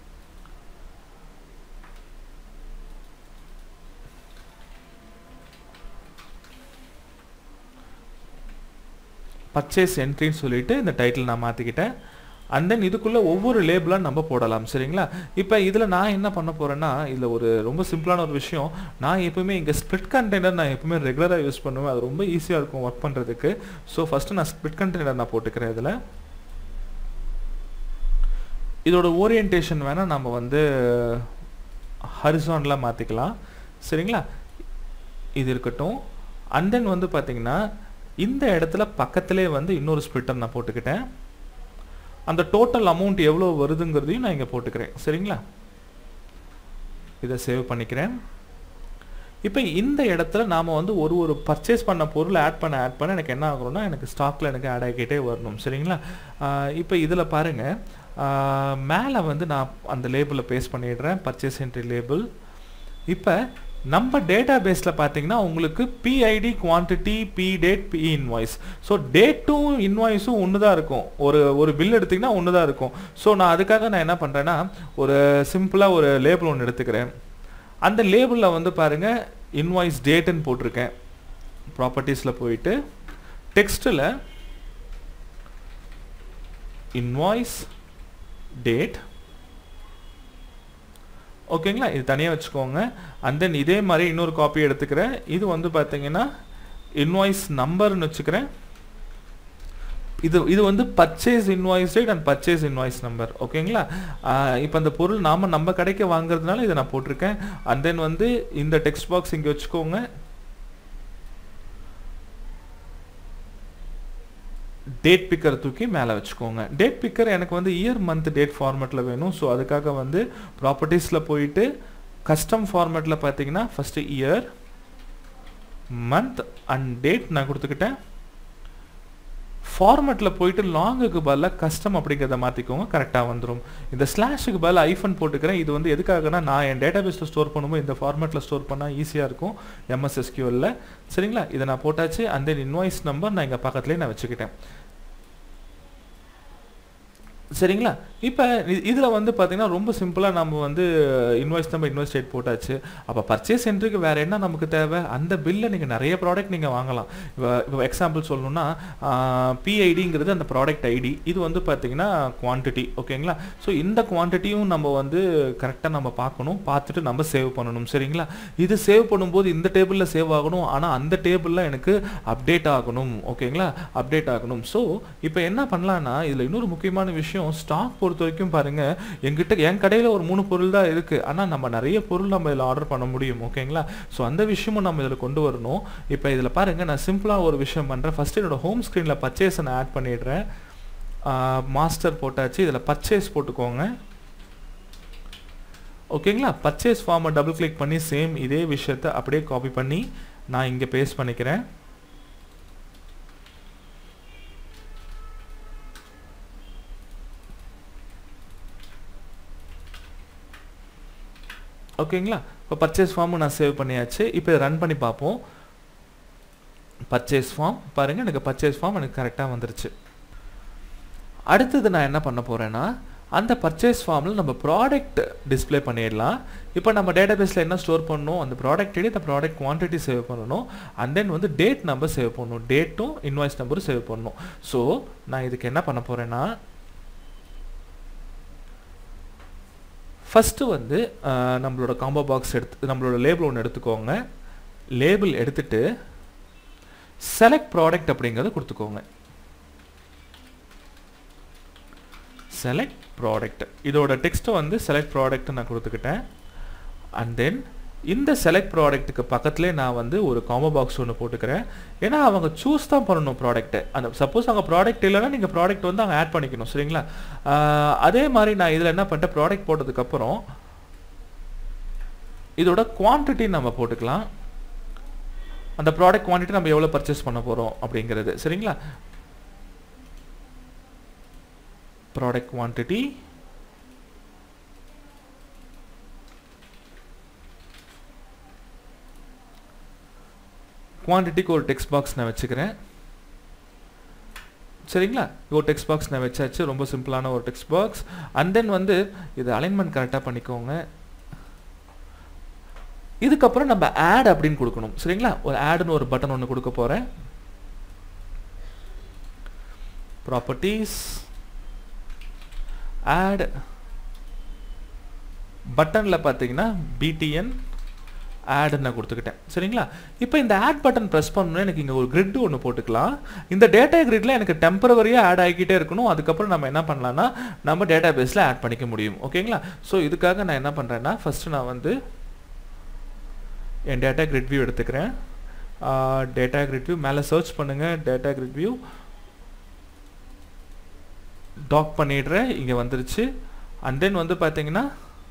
பர்ச்சேஸ் என்ட்ரின்னு சொல்லிட்டு இந்த டைட்டில் நான் மாற்றிக்கிட்டேன் அண்ட் தென் இதுக்குள்ளே ஒவ்வொரு லேபிளாக நம்ம போடலாம் சரிங்களா இப்போ இதில் நான் என்ன பண்ண போகிறேன்னா இதில் ஒரு ரொம்ப சிம்பிளான ஒரு விஷயம் நான் எப்பவுமே இங்கே ஸ்பிட் கண்டெய்னர் நான் எப்பவுமே ரெகுலராக யூஸ் பண்ணுவேன் அது ரொம்ப ஈஸியாக இருக்கும் ஒர்க் பண்ணுறதுக்கு ஸோ ஃபஸ்ட்டு நான் ஸ்பிட் கண்டெய்னர் நான் போட்டுக்கிறேன் இதில் இதோட ஓரியன்டேஷன் வேணால் நம்ம வந்து ஹரிசான்லாம் மாற்றிக்கலாம் சரிங்களா இது இருக்கட்டும் அண்ட் தென் வந்து பார்த்திங்கன்னா இந்த இடத்துல பக்கத்திலே வந்து இன்னொரு ஸ்பிளிட்டர் நான் போட்டுக்கிட்டேன் அந்த டோட்டல் அமௌண்ட் எவ்வளோ வருதுங்கிறதையும் நான் இங்கே போட்டுக்கிறேன் சரிங்களா இதை சேவ் பண்ணிக்கிறேன் இப்போ இந்த இடத்துல நாம் வந்து ஒரு ஒரு பர்ச்சேஸ் பண்ண பொருள் ஆட் பண்ண ஆட் பண்ண எனக்கு என்ன ஆகணும்னா எனக்கு ஸ்டாக்கில் எனக்கு ஆட் ஆகிக்கிட்டே வரணும் சரிங்களா இப்போ இதில் பாருங்கள் மேலே வந்து நான் அந்த லேபிளை பேஸ் பண்ணிடுறேன் பர்ச்சேஸ் என்ட்ரி லேபிள் இப்போ நம்ம டேட்டா பேஸில் பார்த்தீங்கன்னா உங்களுக்கு PID quantity P date P invoice so டேட்டும் இன்வாய்ஸும் ஒன்று தான் இருக்கும் ஒரு ஒரு பில் எடுத்திங்கன்னா ஒன்று தான் இருக்கும் ஸோ நான் அதுக்காக நான் என்ன பண்ணுறேன்னா ஒரு சிம்பிளாக ஒரு லேபிள் ஒன்று எடுத்துக்கிறேன் அந்த லேபிளில் வந்து பாருங்கள் இன்வாய்ஸ் டேட்டுன்னு போட்டிருக்கேன் ப்ராப்பர்ட்டிஸில் போயிட்டு டெக்ஸ்ட்டில் இன்வாய்ஸ் டேட் ஓகேங்களா இது தனியாக வச்சுக்கோங்க அண்ட் தென் இதே மாதிரி இன்னொரு காப்பி எடுத்துக்கிறேன் இது வந்து பார்த்தீங்கன்னா இன்வாய்ஸ் நம்பர்னு வச்சுக்கிறேன் இது இது வந்து purchase invoice date and purchase invoice number ஓகேங்களா இப்போ அந்த பொருள் நாம் நம்ம கடைக்கு வாங்குறதுனால இதை நான் போட்டிருக்கேன் அண்ட் தென் வந்து இந்த டெக்ஸ்ட் பாக்ஸ் இங்கே வச்சுக்கோங்க டேட் பிக்கர் தூக்கி மேலே வச்சுக்கோங்க டேட் பிக்கர் எனக்கு வந்து இயர் மந்த் டேட் ஃபார்மேட்டில் வேணும் ஸோ அதுக்காக வந்து ப்ராப்பர்ட்டிஸில் போயிட்டு கஸ்டம் ஃபார்மேட்டில் பார்த்தீங்கன்னா first year month and date நான் கொடுத்துக்கிட்டேன் ஃபார்மேட்டில் போயிட்டு லாங்குக்கு பதிலாக கஸ்டம் அப்படிங்கிறத மாற்றிக்கோங்க கரெக்டாக வந்துடும் இந்த ஸ்லாஷுக்கு பதிலாக ஐஃபன் போட்டுக்கிறேன் இது வந்து எதுக்காகனா நான் என் டேட்டா பேஸில் ஸ்டோர் பண்ணும்போது இந்த ஃபார்மேட்டில் ஸ்டோர் பண்ணால் ஈஸியாக இருக்கும் எம்எஸ்எஸ்கியூவில் சரிங்களா இதை நான் போட்டாச்சு அந்த தென் இன்வாய்ஸ் நம்பர் நான் இங்கே பக்கத்துலேயே நான் வச்சுக்கிட்டேன் சரிங்களா இப்போ இதில் வந்து பார்த்தீங்கன்னா ரொம்ப சிம்பிளாக நம்ம வந்து இன்வாய்ஸ் நம்பர் இன்வாய்ஸ் டேட் போட்டாச்சு அப்போ பர்ச்சேஸ் சென்டருக்கு வேறு என்ன நமக்கு தேவை அந்த பில்லை நீங்கள் நிறைய ப்ராடக்ட் நீங்கள் வாங்கலாம் இப்போ இப்போ எக்ஸாம்பிள் சொல்லணும்னா பிஐடிங்கிறது அந்த ப்ராடக்ட் ஐடி இது வந்து பார்த்தீங்கன்னா குவான்டிட்டி ஓகேங்களா ஸோ இந்த குவான்டிட்டியும் நம்ம வந்து கரெக்டாக நம்ம பார்க்கணும் பார்த்துட்டு நம்ம சேவ் பண்ணணும் சரிங்களா இது சேவ் பண்ணும்போது இந்த டேபிளில் சேவ் ஆகணும் ஆனால் அந்த டேபிளில் எனக்கு அப்டேட் ஆகணும் ஓகேங்களா அப்டேட் ஆகணும் ஸோ இப்போ என்ன பண்ணலான்னா இதில் இன்னொரு முக்கியமான விஷயம் ஸ்டாக் பொறுத்த வரைக்கும் பாருங்க எங்கிட்ட என் கடையில் ஒரு மூணு பொருள் தான் இருக்கு ஆனால் நம்ம நிறைய பொருள் நம்ம இதில் ஆர்டர் பண்ண முடியும் ஓகேங்களா ஸோ அந்த விஷயமும் நம்ம இதில் கொண்டு வரணும் இப்போ இதில் பாருங்க நான் சிம்பிளாக ஒரு விஷயம் பண்ணுறேன் ஃபர்ஸ்ட் என்னோட ஹோம் ஸ்க்ரீனில் பர்ச்சேஸை நான் ஆட் பண்ணிடுறேன் மாஸ்டர் போட்டாச்சு இதில் பர்ச்சேஸ் போட்டுக்கோங்க ஓகேங்களா பர்ச்சேஸ் ஃபார்மை டபுள் கிளிக் பண்ணி சேம் இதே விஷயத்தை அப்படியே காப்பி பண்ணி நான் இங்கே பேஸ்ட் பண்ணிக்கிறேன் ஓகேங்களா இப்போ பர்ச்சேஸ் ஃபார்மும் நான் சேவ் பண்ணியாச்சு இப்போ ரன் பண்ணி பார்ப்போம் பர்ச்சேஸ் ஃபார்ம் பாருங்கள் எனக்கு பர்ச்சேஸ் ஃபார்ம் எனக்கு கரெக்டாக வந்துருச்சு அடுத்தது நான் என்ன பண்ண போகிறேன்னா அந்த பர்ச்சேஸ் ஃபார்மில் நம்ம ப்ராடக்ட் டிஸ்ப்ளே பண்ணிடலாம் இப்போ நம்ம டேட்டாபேஸில் என்ன ஸ்டோர் பண்ணணும் அந்த ப்ராடக்ட் ஐடி அந்த ப்ராடக்ட் குவான்டிட்டி சேவ் பண்ணணும் அண்ட் தென் வந்து டேட் நம்பர் சேவ் பண்ணணும் டேட்டும் இன்வாய்ஸ் நம்பரும் சேவ் பண்ணணும் ஸோ நான் இதுக்கு என்ன பண்ண போகிறேன்னா ஃபஸ்ட்டு வந்து அஹ், நம்மளோட காம்போ பாக்ஸ் எடுத்து நம்மளோட லேபிள் ஒன்று எடுத்துக்கோங்க லேபிள் எடுத்துட்டு செலக்ட் ப்ராடக்ட் அப்படிங்கிறத கொடுத்துக்கோங்க செலக்ட் ப்ராடக்ட் இதோட டெக்ஸ்ட்டை வந்து செலக்ட் ப்ராடக்ட் நான் கொடுத்துக்கிட்டேன் அண்ட் தென் இந்த செலக்ட் ப்ராடக்ட்டுக்கு பக்கத்துலேயே நான் வந்து ஒரு காம்போ பாக்ஸ் ஒன்று போட்டுக்கிறேன் ஏன்னா அவங்க சூஸ் தான் பண்ணணும் ப்ராடக்ட்டை அந்த சப்போஸ் அவங்க ப்ராடக்ட் இல்லைன்னா நீங்கள் ப்ராடக்ட் வந்து அங்கே ஆட் பண்ணிக்கணும் சரிங்களா ஆஹ் அதே மாதிரி நான் இதில் என்ன பண்ணிட்டேன் ப்ராடக்ட் போட்டதுக்கப்புறம் இதோட குவான்டிட்டி நம்ம போட்டுக்கலாம் அந்த ப்ராடக்ட் குவான்டிட்டி நம்ம எவ்வளோ பர்ச்சேஸ் பண்ண போகிறோம் அப்படிங்கிறது சரிங்களா ப்ராடக்ட் குவான்டிட்டி குவான்டிட்டிக்கு ஒரு டெக்ஸ்ட் பாக்ஸ் நான் வச்சுக்கிறேன் சரிங்களா ஒரு டெக்ஸ்ட் பாக்ஸ் நான் வச்சாச்சு ரொம்ப சிம்பிளான ஒரு டெக்ஸ்ட் பாக்ஸ் அண்ட் தென் வந்து இது அலைன்மெண்ட் கரெக்டாக பண்ணிக்கோங்க இதுக்கப்புறம் நம்ம ஆட் அப்படின்னு கொடுக்கணும் சரிங்களா ஒரு ஆடுன்னு ஒரு பட்டன் ஒன்று கொடுக்க போகிறேன் ப்ராப்பர்ட்டிஸ் ஆட் பட்டனில் பார்த்தீங்கன்னா பிடிஎன் ஆட் நான் கொடுத்துக்கிட்டேன் சரிங்களா இப்போ இந்த ஆட் பட்டன் ப்ரெஸ் பண்ணணும் எனக்கு இங்கே ஒரு கிரிட் ஒன்று போட்டுக்கலாம் இந்த டேட்டா கிரிட்ல எனக்கு டெம்பரவரியாக ஆட் ஆகிக்கிட்டே இருக்கணும் அதுக்கப்புறம் நம்ம என்ன பண்ணலாம்னா நம்ம டேட்டா பேஸில் ஆட் பண்ணிக்க முடியும் ஓகேங்களா ஸோ இதுக்காக நான் என்ன பண்ணுறேன்னா ஃபஸ்ட்டு நான் வந்து என் டேட்டா கிரிட் வியூ எடுத்துக்கிறேன் டேட்டா கிரிட் வியூ மேலே சர்ச் பண்ணுங்கள் டேட்டா கிரிட் வியூ டாக் பண்ணிடுறேன் இங்கே வந்துருச்சு அண்ட் தென் வந்து பார்த்தீங்கன்னா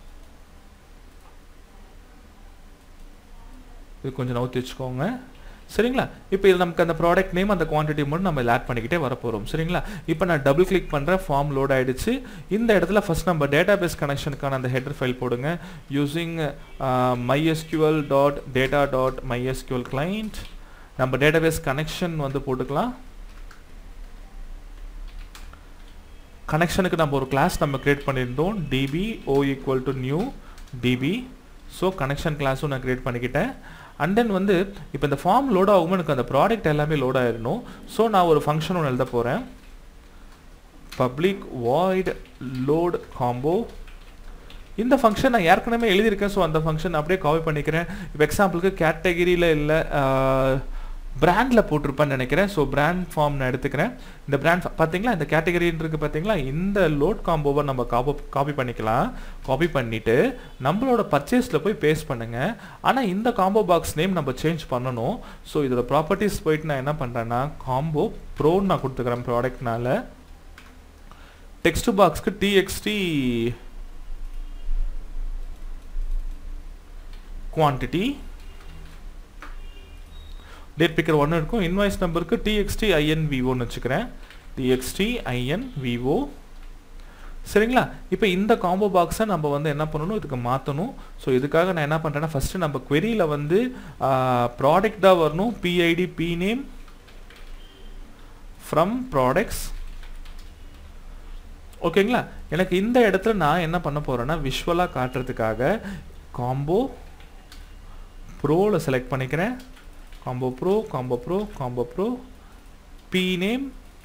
இது கொஞ்சம் நவுத்தி வச்சுக்கோங்க சரிங்களா இப்போ இது நமக்கு அந்த ப்ராடக்ட் நேம் அந்த குவான்டிட்டி மட்டும் நம்ம இதில் ஆட் பண்ணிக்கிட்டே வர போகிறோம் சரிங்களா இப்போ நான் டபுள் கிளிக் பண்ணுறேன் ஃபார்ம் லோட் ஆயிடுச்சு இந்த இடத்துல ஃபர்ஸ்ட் நம்ம டேட்டாபேஸ் கனெக்ஷனுக்கான அந்த ஹெடர் ஃபைல் போடுங்க using mysql dot data dot mysql client நம்ம டேட்டாபேஸ் கனெக்ஷன் வந்து போட்டுக்கலாம் கனெக்ஷனுக்கு நம்ம ஒரு கிளாஸ் நம்ம கிரியேட் பண்ணியிருந்தோம் DB O equal to new DB so connection கிளாஸும் நான் கிரியேட் பண்ணிக்கிட்டேன் அண்ட் தென் வந்து இப்போ இந்த ஃபார்ம் லோட் ஆகும்போது எனக்கு அந்த ப்ராடக்ட் எல்லாமே லோட் ஆயிடணும் ஸோ நான் ஒரு ஃபங்க்ஷன் ஒன்று எழுத போகிறேன் பப்ளிக் வாய்ட் லோட் காம்போ இந்த ஃபங்க்ஷன் நான் ஏற்கனவே எழுதியிருக்கேன் ஸோ அந்த ஃபங்க்ஷன் அப்படியே காப்பி பண்ணிக்கிறேன் இப்போ எக்ஸாம்பிளுக்கு கேட்டகிரியில் இல்லை பிராண்டில் போட்டிருப்பேன்னு நினைக்கிறேன் ஸோ பிராண்ட் ஃபார்ம் நான் எடுத்துக்கிறேன் இந்த பிராண்ட் பார்த்தீங்களா இந்த கேட்டகரின்னு இருக்கு பார்த்தீங்களா இந்த லோட் காம்போவை நம்ம காப்போ காப்பி பண்ணிக்கலாம் காப்பி பண்ணிவிட்டு நம்மளோட பர்ச்சேஸில் போய் பேஸ்ட் பண்ணுங்கள் ஆனால் இந்த காம்போ பாக்ஸ் நேம் நம்ம சேஞ்ச் பண்ணணும் ஸோ இதோட ப்ராப்பர்ட்டிஸ் போயிட்டு நான் என்ன பண்ணுறேன்னா காம்போ ப்ரோன்னு நான் கொடுத்துக்கிறேன் ப்ராடக்ட்னால டெக்ஸ்ட் பாக்ஸ்க்கு டிஎக்ஸ்டி குவான்டிட்டி டேட் பிக்கர் ஒன்று இருக்கும் இன்வாய்ஸ் நம்பருக்கு டிஎக்ஸ்டி ஐஎன்விஓன்னு வச்சுக்கிறேன் டிஎக்ஸ்டி ஐஎன்விஓ சரிங்களா இப்போ இந்த காம்போ பாக்ஸை நம்ம வந்து என்ன பண்ணணும் இதுக்கு மாற்றணும் ஸோ இதுக்காக நான் என்ன பண்ணுறேன்னா ஃபஸ்ட்டு நம்ம queryல வந்து ப்ராடக்டாக வரணும் PID P name from products ஓகேங்களா எனக்கு இந்த இடத்துல நான் என்ன பண்ண போகிறேன்னா விஷுவலாக காட்டுறதுக்காக காம்போ ப்ரோவில் செலக்ட் பண்ணிக்கிறேன் combo pro combo pro combo pro P name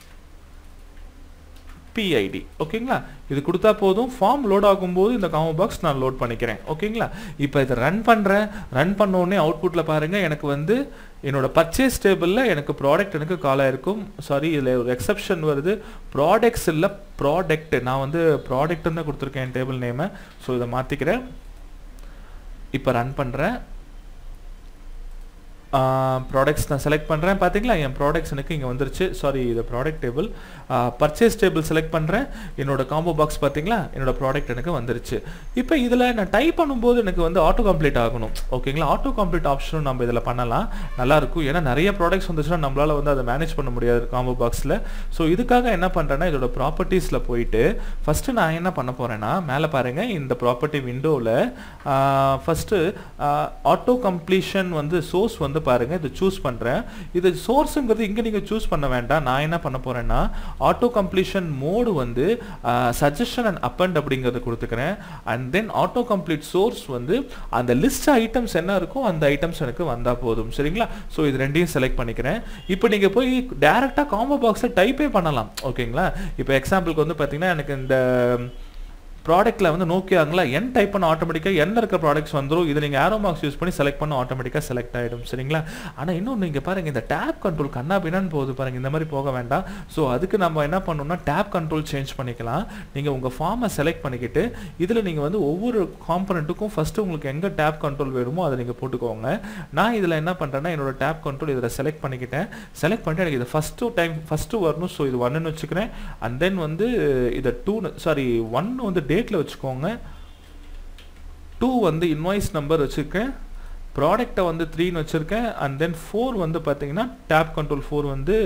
PID ஓகேங்களா இது கொடுத்தா போதும் ஃபார்ம் லோட் ஆகும்போது இந்த காம்போ பாக்ஸ் நான் லோட் பண்ணிக்கிறேன் ஓகேங்களா இப்போ இதை ரன் பண்ணுறேன் ரன் பண்ண உடனே அவுட்புட்டில் பாருங்கள் எனக்கு வந்து என்னோட பர்ச்சேஸ் டேபிளில் எனக்கு ப்ராடக்ட் எனக்கு கால் ஆயிருக்கும் சாரி இதில் ஒரு எக்ஸப்ஷன் வருது ப்ராடக்ட்ஸ் இல்லை ப்ராடக்ட் நான் வந்து ப்ராடக்ட்னு தான் கொடுத்துருக்கேன் டேபிள் நேமை ஸோ இதை மாற்றிக்கிறேன் இப்போ ரன் பண்ணுறேன் ப்ராடக்ட்ஸ் நான் செலக்ட் பண்ணுறேன் பார்த்தீங்களா என் ப்ராடக்ட்ஸ் எனக்கு இங்கே வந்துருச்சு சாரி இது product table purchase table select பண்ணுறேன் என்னோட காம்போ பாக்ஸ் பார்த்தீங்களா என்னோட ப்ராடக்ட் எனக்கு வந்துருச்சு இப்போ இதில் நான் டைப் பண்ணும்போது எனக்கு வந்து ஆட்டோ கம்ப்ளீட் ஆகணும் ஓகேங்களா ஆட்டோ கம்ப்ளீட் ஆப்ஷனும் நம்ம இதில் பண்ணலாம் நல்லா இருக்கும் ஏன்னா நிறைய ப்ராடக்ட்ஸ் வந்துச்சுன்னா நம்மளால வந்து அதை மேனேஜ் பண்ண முடியாது காம்போ பாக்ஸில் ஸோ இதுக்காக என்ன பண்ணுறேன்னா இதோட ப்ராப்பர்ட்டிஸில் போயிட்டு ஃபஸ்ட்டு நான் என்ன பண்ண போகிறேன்னா மேலே பாருங்கள் இந்த ப்ராப்பர்ட்டி விண்டோவில் ஃபஸ்ட்டு ஆட்டோ கம்ப்ளீஷன் வந்து சோர்ஸ் வந்து பாருங்கள் இது சூஸ் பண்ணுறேன் இது சோர்ஸுங்கிறது இங்கே நீங்கள் சூஸ் பண்ண வேண்டாம் நான் என்ன பண்ண போகிறேன்னா ஆட்டோ கம்ப்ளீஷன் மோடு வந்து சஜஷன் அண்ட் அப்பண்ட் அப்படிங்கிறத கொடுத்துக்கிறேன் and then auto complete source வந்து அந்த லிஸ்ட் ஐட்டம்ஸ் என்ன இருக்கோ அந்த ஐட்டம்ஸ் எனக்கு வந்தால் போதும் சரிங்களா ஸோ இது ரெண்டையும் செலக்ட் பண்ணிக்கிறேன் இப்போ நீங்கள் போய் டேரெக்டாக காம்போ பாக்ஸில் டைப்பே பண்ணலாம் ஓகேங்களா இப்போ எக்ஸாம்பிளுக்கு வந்து பார்த்தீங்கன்னா எனக்கு இந்த ப்ராடக்ட்டில் வந்து நோக்கியாங்களா என் டைப் பண்ண ஆட்டோமேட்டிக்காக என்ன இருக்க ப்ராடக்ட்ஸ் வந்துடும் இதை நீங்கள் ஆரோ மார்க்ஸ் யூஸ் பண்ணி செலக்ட் பண்ண ஆட்டோமேட்டிக்காக செலக்ட் ஆகிடும் சரிங்களா ஆனால் இன்னொன்று இங்கே பாருங்கள் இந்த டேப் கண்ட்ரோல் கண்ணா பின்னான்னு போகுது பாருங்கள் இந்த மாதிரி போக வேண்டாம் ஸோ அதுக்கு நம்ம என்ன பண்ணணும்னா டேப் கண்ட்ரோல் சேஞ்ச் பண்ணிக்கலாம் நீங்கள் உங்கள் ஃபார்மை செலக்ட் பண்ணிக்கிட்டு இதில் நீங்கள் வந்து ஒவ்வொரு காம்பனண்ட்டுக்கும் ஃபஸ்ட்டு உங்களுக்கு எங்கே டேப் கண்ட்ரோல் வேணுமோ அதை நீங்கள் போட்டுக்கோங்க நான் இதில் என்ன பண்ணுறேன்னா என்னோட டேப் கண்ட்ரோல் இதில் செலக்ட் பண்ணிக்கிட்டேன் செலக்ட் பண்ணிட்டு எனக்கு இது ஃபஸ்ட்டு டைம் ஃபஸ்ட்டு வரணும் ஸோ இது ஒன்றுன்னு வச்சுக்கிறேன் அண்ட் தென் வந்து இதை டூ சாரி ஒன்று வந்து டேட்டில் வச்சுக்கோங்க டூ வந்து இன்வாய்ஸ் நம்பர் வச்சுருக்கேன் ப்ராடக்டை வந்து த்ரீன்னு வச்சுருக்கேன் அண்ட் தென் ஃபோர் வந்து பார்த்தீங்கன்னா டேப் கண்ட்ரோல் ஃபோர் வந்து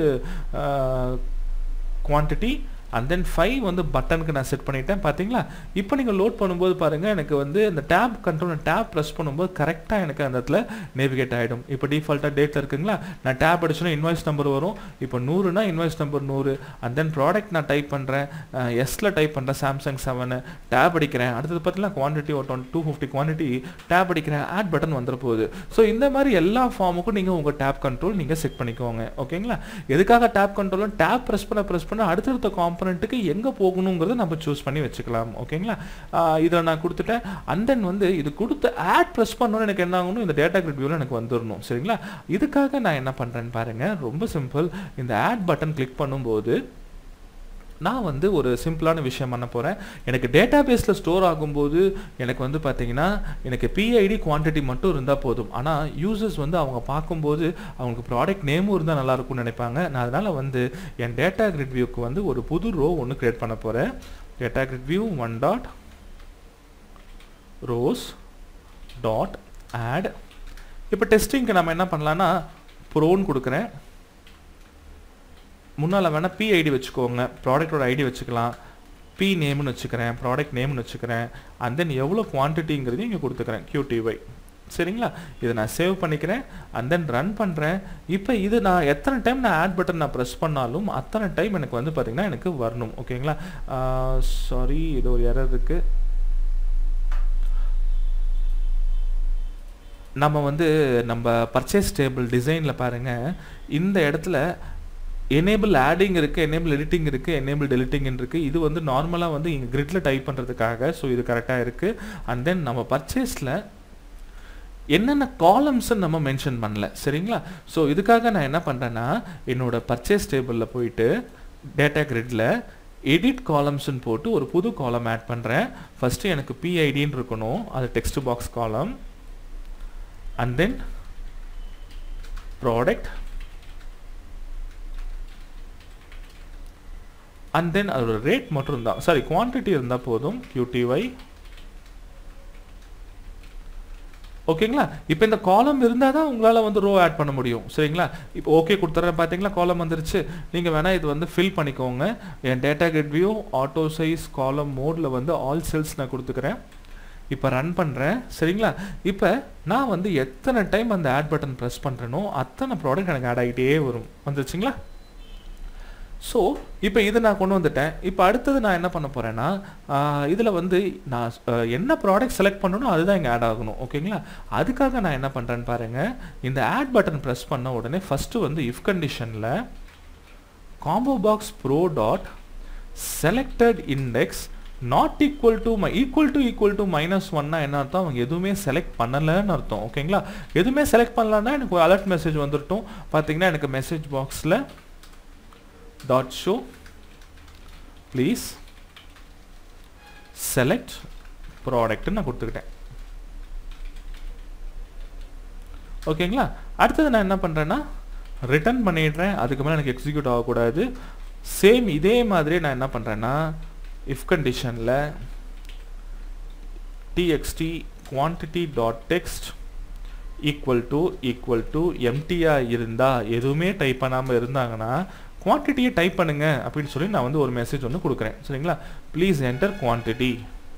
குவான்டிட்டி அண்ட் தென் ஃபைவ் வந்து பட்டனுக்கு நான் செட் பண்ணிட்டேன் பார்த்தீங்களா இப்போ நீங்கள் லோட் பண்ணும்போது பாருங்கள் எனக்கு வந்து இந்த டேப் கண்ட்ரோல் டேப் ப்ரெஸ் பண்ணும்போது கரெக்டாக எனக்கு அந்த இடத்துல நேவிகேட் ஆகிடும் இப்போ டிஃபால்ட்டாக டேட்டில் இருக்குங்களா நான் டேப் அடிச்சோன்னா இன்வாய்ஸ் நம்பர் வரும் இப்போ நூறுனா இன்வாய்ஸ் நம்பர் நூறு அண்ட் தென் ப்ராடக்ட் நான் டைப் பண்ணுறேன் எஸ்ல டைப் பண்ணுறேன் சாம்சங் செவனு டேப் அடிக்கிறேன் அடுத்தது பார்த்தீங்கன்னா குவான்டிட்டி ஒரு twenty to fifty quantity tab அடிக்கிறேன் ஆட் பட்டன் வந்துட போகுது ஸோ இந்த மாதிரி எல்லா ஃபார்முக்கும் நீங்கள் உங்கள் டேப் கண்ட்ரோல் நீங்கள் செட் பண்ணிக்கோங்க ஓகேங்களா எதுக்காக டேப் கண்ட்ரோலும் டேப் ப்ரெஸ் பண்ண ப்ரெஸ் பண்ண அடுத்தடுத்த காம்பனண்ட்டுக்கு எங்கே போகணுங்கிறத நம்ம சூஸ் பண்ணி வச்சுக்கலாம் ஓகேங்களா இதை நான் கொடுத்துட்டேன் அண்ட் தென் வந்து இது கொடுத்து ஆட் ப்ரெஸ் பண்ணோன்னு எனக்கு என்ன ஆகணும் இந்த டேட்டா கிரிட் வியூவில் எனக்கு வந்துடணும் சரிங்களா இதுக்காக நான் என்ன பண்ணுறேன்னு பாருங்கள் ரொம்ப சிம்பிள் இந்த ஆட் பட்டன் கிளிக் பண்ணும்போது நான் வந்து ஒரு சிம்பிளான விஷயம் பண்ண போகிறேன் எனக்கு டேட்டா பேஸில் ஸ்டோர் ஆகும்போது எனக்கு வந்து பார்த்தீங்கன்னா எனக்கு பிஐடி குவான்டிட்டி மட்டும் இருந்தால் போதும் ஆனால் யூசர்ஸ் வந்து அவங்க பார்க்கும்போது அவங்களுக்கு ப்ராடக்ட் நேமும் இருந்தால் நல்லாயிருக்கும்னு நினைப்பாங்க நான் அதனால் வந்து என் டேட்டா கிரிட் வியூக்கு வந்து ஒரு புது ரோ ஒன்று க்ரியேட் பண்ண போகிறேன் data grid view one dot rows dot add இப்போ டெஸ்டிங்க்கு நம்ம என்ன பண்ணலான்னா ப்ரோன்னு கொடுக்குறேன் முன்னால் வேணால் பி ஐடி வச்சுக்கோங்க ப்ராடக்டோட ஐடி வச்சுக்கலாம் பி நேம்னு வச்சுக்கிறேன் ப்ராடக்ட் நேம்னு வச்சுக்கிறேன் அண்ட் தென் எவ்வளோ குவான்டிட்டிங்கிறதையும் இங்கே கொடுத்துக்கிறேன் கியூடிஒய் சரிங்களா இதை நான் சேவ் பண்ணிக்கிறேன் அண்ட் தென் ரன் பண்ணுறேன் இப்போ இது நான் எத்தனை டைம் நான் ஆட் பட்டன் நான் ப்ரெஸ் பண்ணாலும் அத்தனை டைம் எனக்கு வந்து பார்த்திங்கன்னா எனக்கு வரணும் ஓகேங்களா சாரி இது ஒரு எரர் இருக்குது நம்ம வந்து நம்ம பர்ச்சேஸ் டேபிள் டிசைனில் பாருங்கள் இந்த இடத்துல எனேபிள் ஆடிங் இருக்குது எனேபிள் எடிட்டிங் இருக்குது எனேபிள் டெலிட்டிங் இருக்குது இது வந்து நார்மலாக வந்து இங்கே கிரிட்டில் டைப் பண்ணுறதுக்காக ஸோ இது கரெக்டாக இருக்குது அண்ட் தென் நம்ம பர்ச்சேஸில் என்னென்ன காலம்ஸ்ன்னு நம்ம மென்ஷன் பண்ணல சரிங்களா ஸோ இதுக்காக நான் என்ன பண்ணுறேன்னா என்னோட பர்ச்சேஸ் டேபிளில் போயிட்டு டேட்டா கிரிட்டில் எடிட் காலம்ஸ்ன்னு போட்டு ஒரு புது காலம் ஆட் பண்ணுறேன் ஃபஸ்ட்டு எனக்கு பிஐடின்னு இருக்கணும் அது text box column and then product and then அதோட ரேட் மட்டும் இருந்தால் சாரி குவான்டிட்டி இருந்தால் போதும் QTY ஓகேங்களா இப்போ இந்த காலம் இருந்தால் தான் உங்களால் வந்து ரோ ஆட் பண்ண முடியும் சரிங்களா இப்போ ஓகே கொடுத்துறேன் பார்த்தீங்களா காலம் வந்துருச்சு நீங்கள் வேணால் இது வந்து ஃபில் பண்ணிக்கோங்க என் data grid view auto size column மோடில் வந்து ஆல் செல்ஸ் நான் கொடுத்துக்கிறேன் இப்போ ரன் பண்ணுறேன் சரிங்களா இப்போ நான் வந்து எத்தனை டைம் அந்த ஆட் பட்டன் ப்ரெஸ் பண்ணுறேனோ அத்தனை ப்ராடக்ட் எனக்கு ஆட் ஆகிட்டே வரும் வந்துருச்சுங்களா ஸோ இப்போ இதை நான் கொண்டு வந்துட்டேன் இப்போ அடுத்தது நான் என்ன பண்ண போகிறேன்னா இதில் வந்து நான் ஆஹ், என்ன ப்ராடக்ட் செலக்ட் பண்ணணும் அதுதான் இங்கே ஆட் ஆகணும் ஓகேங்களா அதுக்காக நான் என்ன பண்ணுறேன்னு பாருங்கள் இந்த ஆட் பட்டன் ப்ரெஸ் பண்ண உடனே ஃபஸ்ட்டு வந்து இஃப் கண்டிஷனில் combo box pro dot selected index not equal to my equal to equal to minus ஒன்னா என்ன அர்த்தம் அவங்க எதுவுமே செலக்ட் பண்ணலைன்னு அர்த்தம் ஓகேங்களா எதுவுமே செலக்ட் பண்ணலன்னா எனக்கு ஒரு அலர்ட் மெசேஜ் வந்துருட்டும் பார்த்தீங்கன்னா எனக்கு மெசேஜ் பாக்ஸில் டாட் ஷோ ப்ளீஸ் செலக்ட் ப்ராடக்ட்னு நான் கொடுத்துக்கிட்டேன் ஓகேங்களா அடுத்தது நான் என்ன பண்ணுறேன்னா ரிட்டர்ன் பண்ணிடுறேன் அதுக்கு மேலே எனக்கு எக்ஸிக்யூட் ஆகக்கூடாது சேம் இதே மாதிரி நான் என்ன பண்ணுறேன்னா இஃப் கண்டிஷனில் txt quantity dot text equal to equal to எம்டியா இருந்தா எதுவுமே டைப் பண்ணாமல் இருந்தாங்கன்னா குவான்டிட்டியை டைப் பண்ணுங்க அப்படின்னு சொல்லி நான் வந்து ஒரு மெசேஜ் ஒன்று கொடுக்குறேன் சரிங்களா ப்ளீஸ் என்டர் குவான்டிட்டி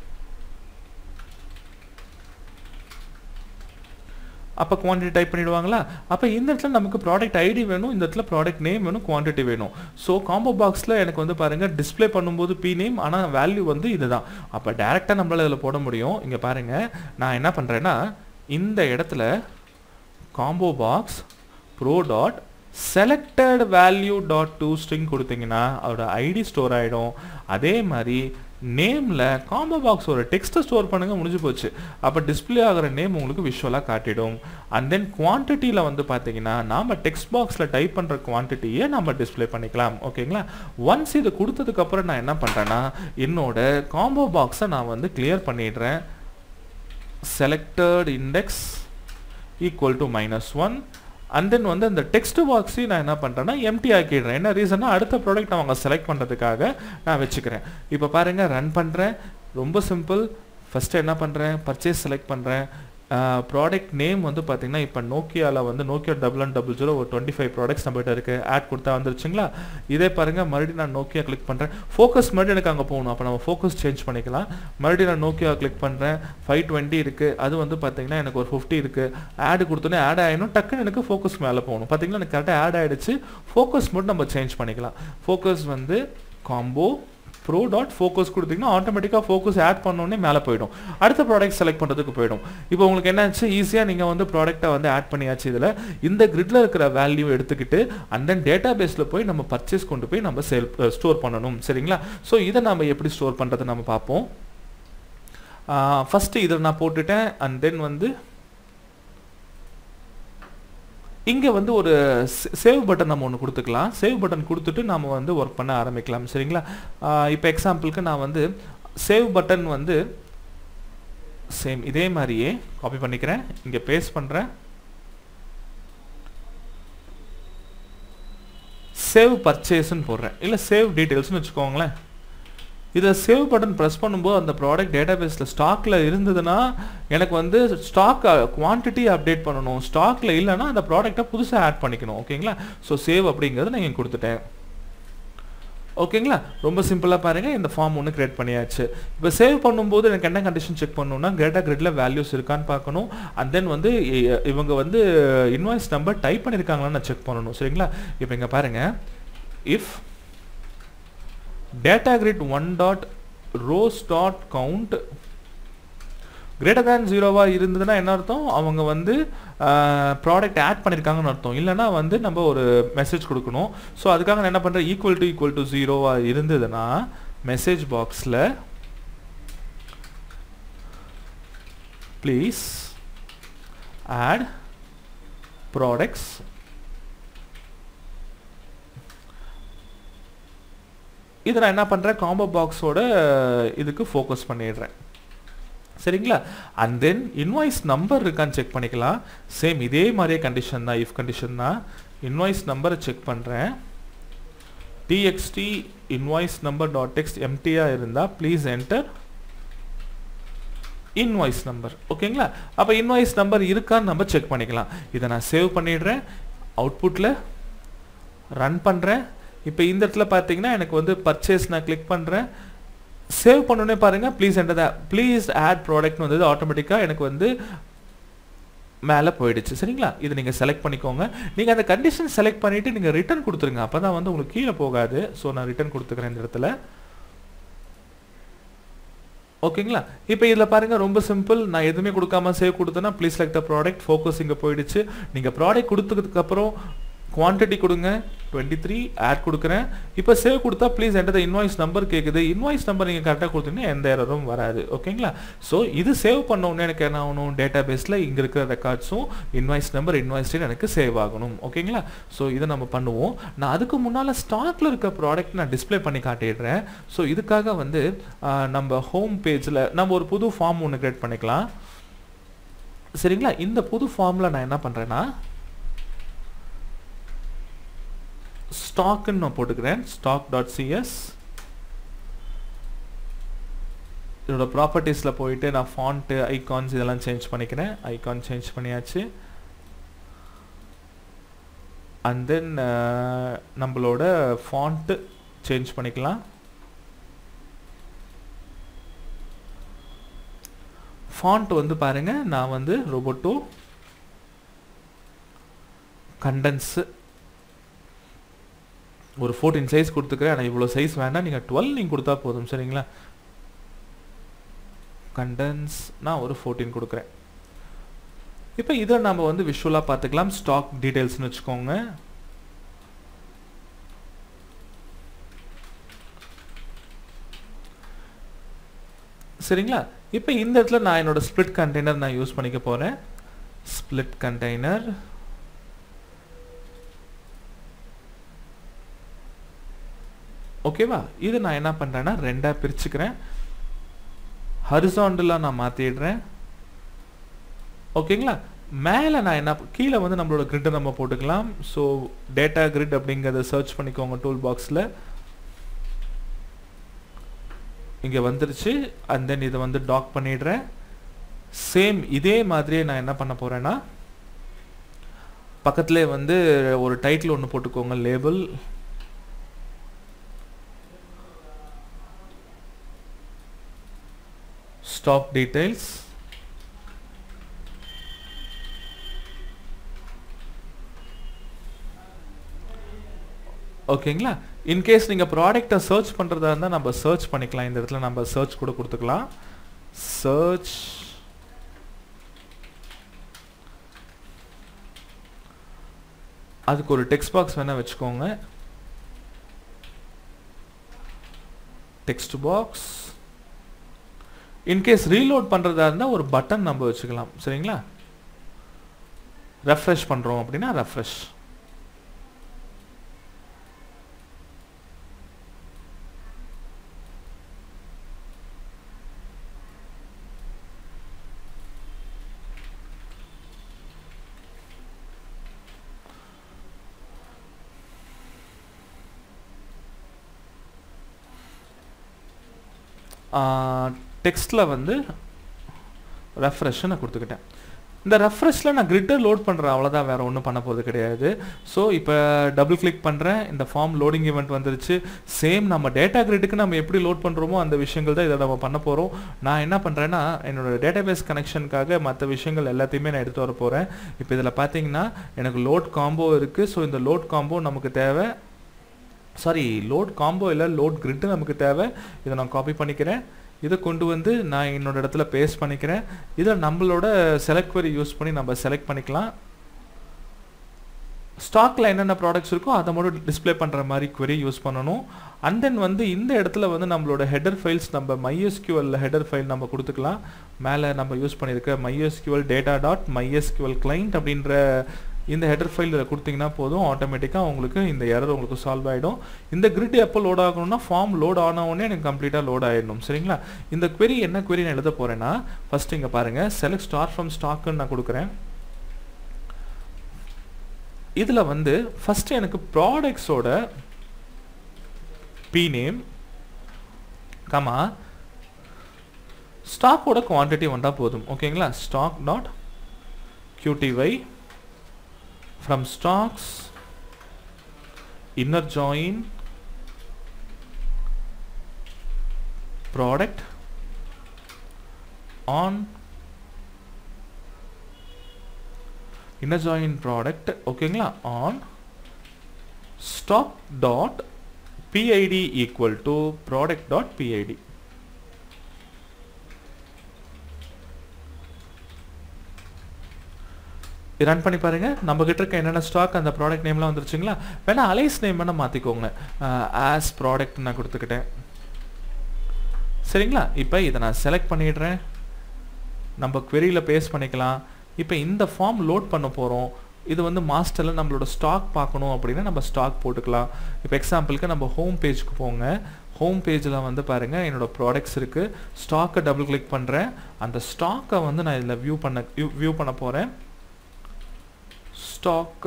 அப்போ குவான்டிட்டி டைப் பண்ணிடுவாங்களா அப்போ இந்த இடத்துல நமக்கு ப்ராடக்ட் ஐடி வேணும் இந்த இடத்துல ப்ராடக்ட் நேம் வேணும் குவான்டிட்டி வேணும் ஸோ காம்போ பாக்ஸில் எனக்கு வந்து பாருங்கள் டிஸ்ப்ளே பண்ணும்போது பி நேம் ஆனால் வேல்யூ வந்து இதுதான் அப்போ டேரெக்டாக நம்மளால் இதில் போட முடியும் இங்கே பாருங்கள் நான் என்ன பண்ணுறேன்னா இந்த இடத்துல combo box pro dot selected value dot to string கொடுத்தீங்கன்னா அதோட ஐடி ஸ்டோர் ஆகிடும் அதே மாதிரி நேமில் காம்போ பாக்ஸ் ஒரு டெக்ஸ்ட்டை ஸ்டோர் பண்ணுங்க முடிஞ்சு போச்சு அப்போ டிஸ்ப்ளே ஆகிற நேம் உங்களுக்கு விஷுவலாக காட்டிடும் அண்ட் தென் குவான்டிட்டியில் வந்து பார்த்தீங்கன்னா நாம் டெக்ஸ்ட் பாக்ஸில் டைப் பண்ணுற குவான்டிட்டியை நம்ம டிஸ்ப்ளே பண்ணிக்கலாம் ஓகேங்களா ஒன்ஸ் இது கொடுத்ததுக்கப்புறம் நான் என்ன பண்ணுறேன்னா என்னோட காம்போ பாக்ஸை நான் வந்து கிளியர் பண்ணிடுறேன் selected index equal to minus one and then வந்து அந்த டெக்ஸ்ட் பாக்ஸையும் நான் என்ன பண்ணுறேன்னா எம்டி ஆக்கிடுறேன் என்ன ரீசன்னா அடுத்த ப்ராடக்ட் அவங்க செலக்ட் பண்ணுறதுக்காக நான் வச்சுக்கிறேன் இப்போ பாருங்கள் ரன் பண்ணுறேன் ரொம்ப சிம்பிள் ஃபஸ்ட்டு என்ன பண்ணுறேன் பர்ச்சேஸ் செலக்ட் பண்ணுறேன் ப்ராடக்ட் நேம் வந்து பார்த்தீங்கன்னா இப்போ நோக்கியாவில் வந்து Nokia double one double zero ஒரு டுவெண்ட்டி ஃபைவ் ப்ராடக்ட்ஸ் நம்மகிட்ட இருக்குது ஆட் கொடுத்தா வந்துருச்சுங்களா இதே பாருங்கள் மறுபடியும் நான் நோக்கியா கிளிக் பண்ணுறேன் ஃபோக்கஸ் மறுபடியும் எனக்கு அங்கே போகணும் அப்போ நம்ம ஃபோக்கஸ் சேஞ்ச் பண்ணிக்கலாம் மறுபடியும் நான் நோக்கியா கிளிக் பண்ணுறேன் ஃபைவ் டுவெண்ட்டி இருக்குது அது வந்து பார்த்தீங்கன்னா எனக்கு ஒரு ஃபிஃப்டி இருக்குது ஆடு கொடுத்தோன்னே ஆட் ஆகிடும் டக்குன்னு எனக்கு ஃபோக்கஸ் மேலே போகணும் பார்த்தீங்கன்னா எனக்கு கரெக்டாக ஆட் ஆகிடுச்சு ஃபோக்கஸ் மட்டும் நம்ம சேஞ்ச் பண்ணிக்கலாம் ஃபோக்கஸ் வந்து காம்போ ப்ரோ டாட் ஃபோக்கஸ் கொடுத்தீங்கன்னா ஆட்டோமேட்டிக்காக ஃபோக்கஸ் ஆட் பண்ணோடனே மேலே போயிடும் அடுத்த ப்ராடக்ட் செலக்ட் பண்ணுறதுக்கு போயிடும் இப்போ உங்களுக்கு என்னாச்சு ஈஸியாக நீங்கள் வந்து ப்ராடக்ட்டை வந்து ஆட் பண்ணியாச்சு இதில் இந்த கிரிட்ல இருக்கிற வேல்யூ எடுத்துக்கிட்டு அண்ட் தென் டேட்டா பேஸில் போய் நம்ம பர்ச்சேஸ் கொண்டு போய் நம்ம சேல் ஸ்டோர் பண்ணணும் சரிங்களா ஸோ இதை நம்ம எப்படி ஸ்டோர் பண்ணுறது நம்ம பார்ப்போம் ஃபஸ்ட்டு இதை நான் போட்டுட்டேன் அண்ட் தென் வந்து இங்கே வந்து ஒரு சேவ் பட்டன் நம்ம ஒன்று கொடுத்துக்கலாம் சேவ் பட்டன் கொடுத்துட்டு நம்ம வந்து ஒர்க் பண்ண ஆரம்பிக்கலாம் சரிங்களா இப்போ எக்ஸாம்பிளுக்கு நான் வந்து சேவ் பட்டன் வந்து சேம் இதே மாதிரியே காப்பி பண்ணிக்கிறேன் இங்கே பேஸ்ட் பண்ணுறேன் சேவ் பர்ச்சேஸ்ன்னு போடுறேன் இல்லை சேவ் டீட்டெயில்ஸ்னு வச்சுக்கோங்களேன் இதை சேவ் பட்டன் ப்ரெஸ் பண்ணும்போது அந்த ப்ராடக்ட் டேட்டா பேஸில் ஸ்டாக்கில் இருந்ததுன்னா எனக்கு வந்து ஸ்டாக் குவான்டிட்டி அப்டேட் பண்ணணும் ஸ்டாக்கில் இல்லைன்னா அந்த ப்ராடக்ட்டை புதுசாக ஆட் பண்ணிக்கணும் ஓகேங்களா ஸோ சேவ் அப்படிங்கிறது நான் இங்கே கொடுத்துட்டேன் ஓகேங்களா ரொம்ப சிம்பிளாக பாருங்கள் இந்த ஃபார்ம் ஒன்று கிரியேட் பண்ணியாச்சு இப்போ சேவ் பண்ணும்போது எனக்கு என்ன கண்டிஷன் செக் பண்ணணும்னா கிரேட்டா கிரிட்ல வேல்யூஸ் இருக்கான்னு பார்க்கணும் அண்ட் தென் வந்து இவங்க வந்து இன்வாய்ஸ் நம்பர் டைப் பண்ணியிருக்காங்களான்னு நான் செக் பண்ணணும் சரிங்களா இப்போ இங்கே பாருங்கள் if data grid 1 dot rows dot count greater than ஜீரோவா இருந்ததுன்னா என்ன அர்த்தம் அவங்க வந்து ப்ராடக்ட் ஆட் பண்ணியிருக்காங்கன்னு அர்த்தம் இல்லைன்னா வந்து நம்ம ஒரு மெசேஜ் கொடுக்கணும் ஸோ அதுக்காக நான் என்ன பண்ணுறேன் ஈக்குவல் டு ஈக்குவல் டு ஜீரோவா இருந்ததுன்னா மெசேஜ் பாக்ஸில் ப்ளீஸ் ஆட் ப்ராடக்ட்ஸ் இதை நான் என்ன பண்ணுறேன் காம்போ பாக்ஸோட இதுக்கு ஃபோக்கஸ் பண்ணிடுறேன் சரிங்களா அண்ட் தென் இன்வாய்ஸ் நம்பர் இருக்கான்னு செக் பண்ணிக்கலாம் சேம் இதே மாதிரியே கண்டிஷன் தான் இஃப் கண்டிஷன் தான் இன்வாய்ஸ் நம்பரை செக் பண்ணுறேன் TXT invoice number dot text எம்டியாக இருந்தால் ப்ளீஸ் என்டர் இன்வாய்ஸ் நம்பர் ஓகேங்களா அப்போ இன்வாய்ஸ் நம்பர் இருக்கான்னு நம்ம செக் பண்ணிக்கலாம் இதை நான் சேவ் பண்ணிடுறேன் அவுட்புட்டில் ரன் பண்ணுறேன் இப்போ இந்த இடத்துல பார்த்தீங்கன்னா எனக்கு வந்து பர்ச்சேஸ் நான் கிளிக் பண்ணுறேன் சேவ் பண்ணோடனே பாருங்கள் ப்ளீஸ் என்ட ப்ளீஸ் ஆட் ப்ராடக்ட்னு வந்தது ஆட்டோமேட்டிக்காக எனக்கு வந்து மேலே போயிடுச்சு சரிங்களா இது நீங்கள் செலக்ட் பண்ணிக்கோங்க நீங்கள் அந்த கண்டிஷன் செலக்ட் பண்ணிவிட்டு நீங்கள் ரிட்டர்ன் கொடுத்துருங்க அப்போ தான் வந்து உங்களுக்கு கீழே போகாது ஸோ நான் ரிட்டர்ன் கொடுத்துக்கிறேன் இந்த இடத்துல ஓகேங்களா இப்போ இதில் பாருங்கள் ரொம்ப சிம்பிள் நான் எதுவுமே கொடுக்காம சேவ் கொடுத்தேன்னா please like the product focus இங்கே போயிடுச்சு நீங்கள் ப்ராடக்ட் கொடுத்ததுக்கப்புறம் குவான்டிட்டி கொடுங்க டுவெண்ட்டி த்ரீ ஆட் கொடுக்குறேன் இப்போ சேவ் கொடுத்தா ப்ளீஸ் என்கிட்ட இன்வாய்ஸ் நம்பர் கேட்குது இன்வாய்ஸ் நம்பர் நீங்கள் கரெக்டாக கொடுத்தீங்கன்னா எந்த எரரும் வராது ஓகேங்களா ஸோ இது சேவ் பண்ணோன்னே எனக்கு என்ன ஆகணும் டேட்டா பேஸில் இங்கே இருக்கிற ரெக்கார்ட்ஸும் இன்வாய்ஸ் நம்பர் இன்வாய்ஸ் டேட் எனக்கு சேவ் ஆகணும் ஓகேங்களா ஸோ இதை நம்ம பண்ணுவோம் நான் அதுக்கு முன்னால் ஸ்டாக்கில் இருக்க ப்ராடக்ட் நான் டிஸ்பிளே பண்ணி காட்டிடுறேன் ஸோ இதுக்காக வந்து நம்ம ஹோம் பேஜில் நம்ம ஒரு புது ஃபார்ம் ஒன்று கிரியேட் பண்ணிக்கலாம் சரிங்களா இந்த புது ஃபார்மில் நான் என்ன பண்ணுறேன்னா ஸ்டாக்குன்னு நான் போட்டுக்கிறேன் ஸ்டாக் டாட் சிஎஸ் இதோட ப்ராப்பர்ட்டிஸில் போயிட்டு நான் ஃபாண்ட்டு ஐகான்ஸ் இதெல்லாம் சேஞ்ச் பண்ணிக்கிறேன் ஐகான் சேஞ்ச் பண்ணியாச்சு அண்ட் தென் நம்மளோட ஃபாண்ட்டு சேஞ்ச் பண்ணிக்கலாம் ஃபாண்ட் வந்து பாருங்க நான் வந்து ரோபோட்டோ கண்டன்ஸு ஒரு ஃபோர்டீன் சைஸ் கொடுத்துக்கிறேன் ஆனால் இவ்வளோ சைஸ் வேண்டாம் நீங்கள் டுவெல் நீங்கள் கொடுத்தா போதும் சரிங்களா கண்டன்ஸ் நான் ஒரு ஃபோர்டீன் கொடுக்குறேன் இப்போ இதை நம்ம வந்து விஷுவலாக பார்த்துக்கலாம் ஸ்டாக் டீட்டெயில்ஸ்னு வச்சுக்கோங்க சரிங்களா இப்போ இந்த இடத்துல நான் என்னோட ஸ்ப்ளிட் கண்டெய்னர் நான் யூஸ் பண்ணிக்க போகிறேன் ஸ்ப்ளிட் கண்டெய்னர் ஓகேவா இது நான் என்ன பண்ணுறேன்னா ரெண்டாக பிரிச்சுக்கிறேன் ஹரிசாண்டலாக நான் மாற்றிடுறேன் ஓகேங்களா மேலே நான் என்ன கீழே வந்து நம்மளோட கிரிட்டை நம்ம போட்டுக்கலாம் ஸோ டேட்டா கிரிட் அப்படிங்கிறத சர்ச் பண்ணிக்கோங்க டூல் பாக்ஸில் இங்கே வந்துருச்சு அண்ட் தென் இதை வந்து டாக் பண்ணிடுறேன் சேம் இதே மாதிரியே நான் என்ன பண்ண போகிறேன்னா பக்கத்துலேயே வந்து ஒரு டைட்டில் ஒன்று போட்டுக்கோங்க லேபிள் ஸ்டாக் டீடைல்ஸ் ஓகேங்களா இன்கேஸ் நீங்கள் ப்ராடக்டை சர்ச் பண்ணுறதா இருந்தால் நம்ம சர்ச் பண்ணிக்கலாம் இந்த இடத்துல நம்ம சர்ச் கூட கொடுத்துக்கலாம் சர்ச் அதுக்கு ஒரு டெக்ஸ்ட் பாக்ஸ் வேணால் வச்சுக்கோங்க டெக்ஸ்ட் பாக்ஸ் இன்கேஸ் ரீலோட் பண்ணுறதா இருந்தால் ஒரு பட்டன் நம்ம வச்சுக்கலாம் சரிங்களா ரெஃப்ரெஷ் பண்ணுறோம் அப்படின்னா ரெஃப்ரெஷ் டெக்ஸ்ட்டில் வந்து ரெஃப்ரெஷ்ஷை நான் கொடுத்துக்கிட்டேன் இந்த ரெஃப்ரெஷில் நான் கிரிட்டர் லோட் பண்ணுறேன் அவ்வளோதான் வேறு ஒன்றும் பண்ண போகிறது கிடையாது ஸோ இப்போ டபுள் கிளிக் பண்ணுறேன் இந்த ஃபார்ம் லோடிங் ஈவெண்ட் வந்துருச்சு சேம் நம்ம டேட்டா கிரிட்டுக்கு நம்ம எப்படி லோட் பண்ணுறோமோ அந்த விஷயங்கள் தான் இதை நம்ம பண்ண போகிறோம் நான் என்ன பண்ணுறேன்னா என்னோட டேட்டாபேஸ் கனெக்ஷனுக்காக மற்ற விஷயங்கள் எல்லாத்தையுமே நான் எடுத்து வர போகிறேன் இப்போ இதில் பார்த்தீங்கன்னா எனக்கு லோட் காம்போ இருக்குது ஸோ இந்த லோட் காம்போ நமக்கு தேவை சாரி லோட் காம்போ இல்லை லோட் கிரிட்டு நமக்கு தேவை இதை நான் காப்பி பண்ணிக்கிறேன் இதை கொண்டு வந்து நான் என்னோட இடத்துல பேஸ்ட் பண்ணிக்கிறேன் இதில் நம்மளோட செலக்ட் query யூஸ் பண்ணி நம்ம செலக்ட் பண்ணிக்கலாம் ஸ்டாக்கில் என்னென்ன ப்ராடக்ட்ஸ் இருக்கோ அதை மட்டும் டிஸ்ப்ளே பண்ணுற மாதிரி query யூஸ் பண்ணணும் அண்ட் தென் வந்து இந்த இடத்துல வந்து நம்மளோட ஹெடர் ஃபைல்ஸ் நம்ம MySQL ஹெடர் ஃபைல் நம்ம கொடுத்துக்கலாம் மேலே நம்ம யூஸ் பண்ணியிருக்க MySQL data dot MySQL client அப்படின்ற இந்த ஹெடர் ஃபைல் இதில் கொடுத்தீங்கன்னா போதும் ஆட்டோமேட்டிக்காக உங்களுக்கு இந்த எரர் உங்களுக்கு சால்வ் ஆகிடும் இந்த கிரிட் எப்போ லோட் ஆகணும்னா ஃபார்ம் லோட் ஆன உடனே எனக்கு கம்ப்ளீட்டாக லோட் ஆகிடணும் சரிங்களா இந்த query என்ன query நான் எழுத போகிறேன்னா ஃபர்ஸ்ட் இங்கே பாருங்கள் செலக்ட் ஸ்டார் ஃப்ரம் ஸ்டாக்குன்னு நான் கொடுக்குறேன் இதில் வந்து ஃபஸ்ட்டு எனக்கு ப்ராடக்ட்ஸோட பி நேம் கமா ஸ்டாக்கோட குவான்டிட்டி வந்தால் போதும் ஓகேங்களா stock dot QTY from stocks inner join product on inner join product ஓகேங்களா on stock dot PID equal to product dot PID run பண்ணி பாருங்க நம்ம கிட்ட இருக்க என்னென்ன ஸ்டாக் அந்த ப்ராடக்ட் நேம்லாம் வந்துருச்சுங்களா வேணா அலைஸ் நேம் வேணா மாற்றிக்கோங்க ஆஸ் ப்ராடக்ட் நான் கொடுத்துக்கிட்டேன் சரிங்களா இப்போ இதை நான் செலக்ட் பண்ணிடுறேன் நம்ம queryல பேஸ்ட் பண்ணிக்கலாம் இப்போ இந்த ஃபார்ம் லோட் பண்ண போகிறோம் இது வந்து மாஸ்டரில் நம்மளோட ஸ்டாக் பார்க்கணும் அப்படின்னா நம்ம ஸ்டாக் போட்டுக்கலாம் இப்போ எக்ஸாம்பிளுக்கு நம்ம ஹோம் பேஜ்க்கு போங்க ஹோம் பேஜில் வந்து பாருங்கள் என்னோட ப்ராடக்ட்ஸ் இருக்குது ஸ்டாக்கை டபுள் கிளிக் பண்ணுறேன் அந்த ஸ்டாக்கை வந்து நான் இதில் வியூ பண்ண வியூ பண்ண போகிறேன் ஸ்டாக்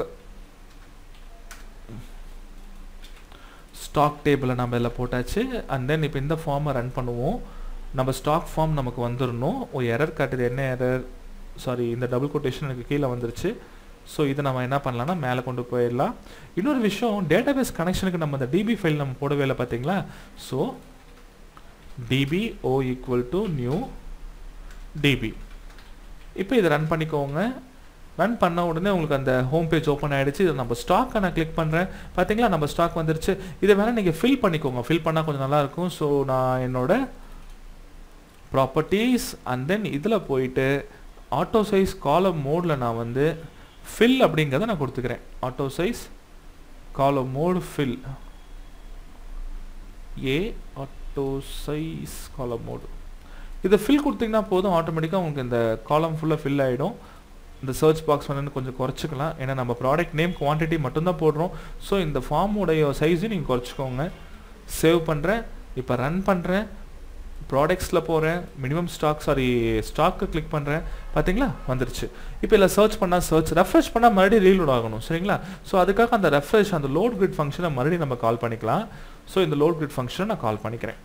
ஸ்டாக் டேபிளை நம்ம இதில் போட்டாச்சு அண்ட் தென் இப்போ இந்த ஃபார்மை ரன் பண்ணுவோம் நம்ம ஸ்டாக் ஃபார்ம் நமக்கு வந்துடணும் ஒரு எரர் காட்டுது என்ன எரர் சாரி இந்த டபுள் கொட்டேஷன் எனக்கு கீழே வந்துருச்சு ஸோ இதை நம்ம என்ன பண்ணலாம்னா மேலே கொண்டு போயிடலாம் இன்னொரு விஷயம் டேட்டாபேஸ் கனெக்ஷனுக்கு நம்ம இந்த டிபி ஃபைல் நம்ம போடவே இல்லை பார்த்தீங்களா so DB O equal to new DB இப்போ இதை ரன் பண்ணிக்கோங்க ரன் பண்ண உடனே உங்களுக்கு அந்த ஹோம் பேஜ் ஓப்பன் ஆகிடுச்சு இதை நம்ம ஸ்டாக்கை நான் கிளிக் பண்ணுறேன் பார்த்தீங்களா நம்ம ஸ்டாக் வந்துருச்சு இதை வேணால் நீங்கள் ஃபில் பண்ணிக்கோங்க ஃபில் பண்ணால் கொஞ்சம் நல்லாயிருக்கும் ஸோ நான் என்னோட ப்ராப்பர்ட்டிஸ் அண்ட் தென் இதில் போயிட்டு ஆட்டோ சைஸ் காலம் மோடில் நான் வந்து ஃபில் அப்படிங்கிறத நான் கொடுத்துக்கிறேன் auto size column mode fill a auto size column mode இதை ஃபில் கொடுத்தீங்கன்னா போதும் ஆட்டோமேட்டிக்காக உங்களுக்கு இந்த காலம் ஃபுல்லாக ஃபில் ஆகிடும் இந்த சர்ச் பாக்ஸ் வந்து கொஞ்சம் குறைச்சிக்கலாம் ஏன்னா நம்ம ப்ராடக்ட் நேம் குவான்டிட்டி மட்டும்தான் போடுறோம் ஸோ இந்த ஃபார்முடைய சைஸையும் நீங்கள் குறைச்சிக்கோங்க சேவ் பண்ணுறேன் இப்போ ரன் பண்ணுறேன் ப்ராடக்ட்ஸில் போகிறேன் minimum stock sorry stock click பண்ணுறேன் பார்த்தீங்களா வந்துருச்சு இப்போ இல்லை சர்ச் பண்ணால் சர்ச் ரெஃப்ரெஷ் பண்ணால் மறுபடியும் ரீலோட் ஆகணும் சரிங்களா ஸோ அதுக்காக அந்த ரெஃப்ரெஷ் அந்த லோட் கிரிட் ஃபங்க்ஷனை மறுபடியும் நம்ம கால் பண்ணிக்கலாம் ஸோ இந்த லோட் கிரிட் ஃபங்க்ஷனை நான் கால் பண்ணிக்கிறேன்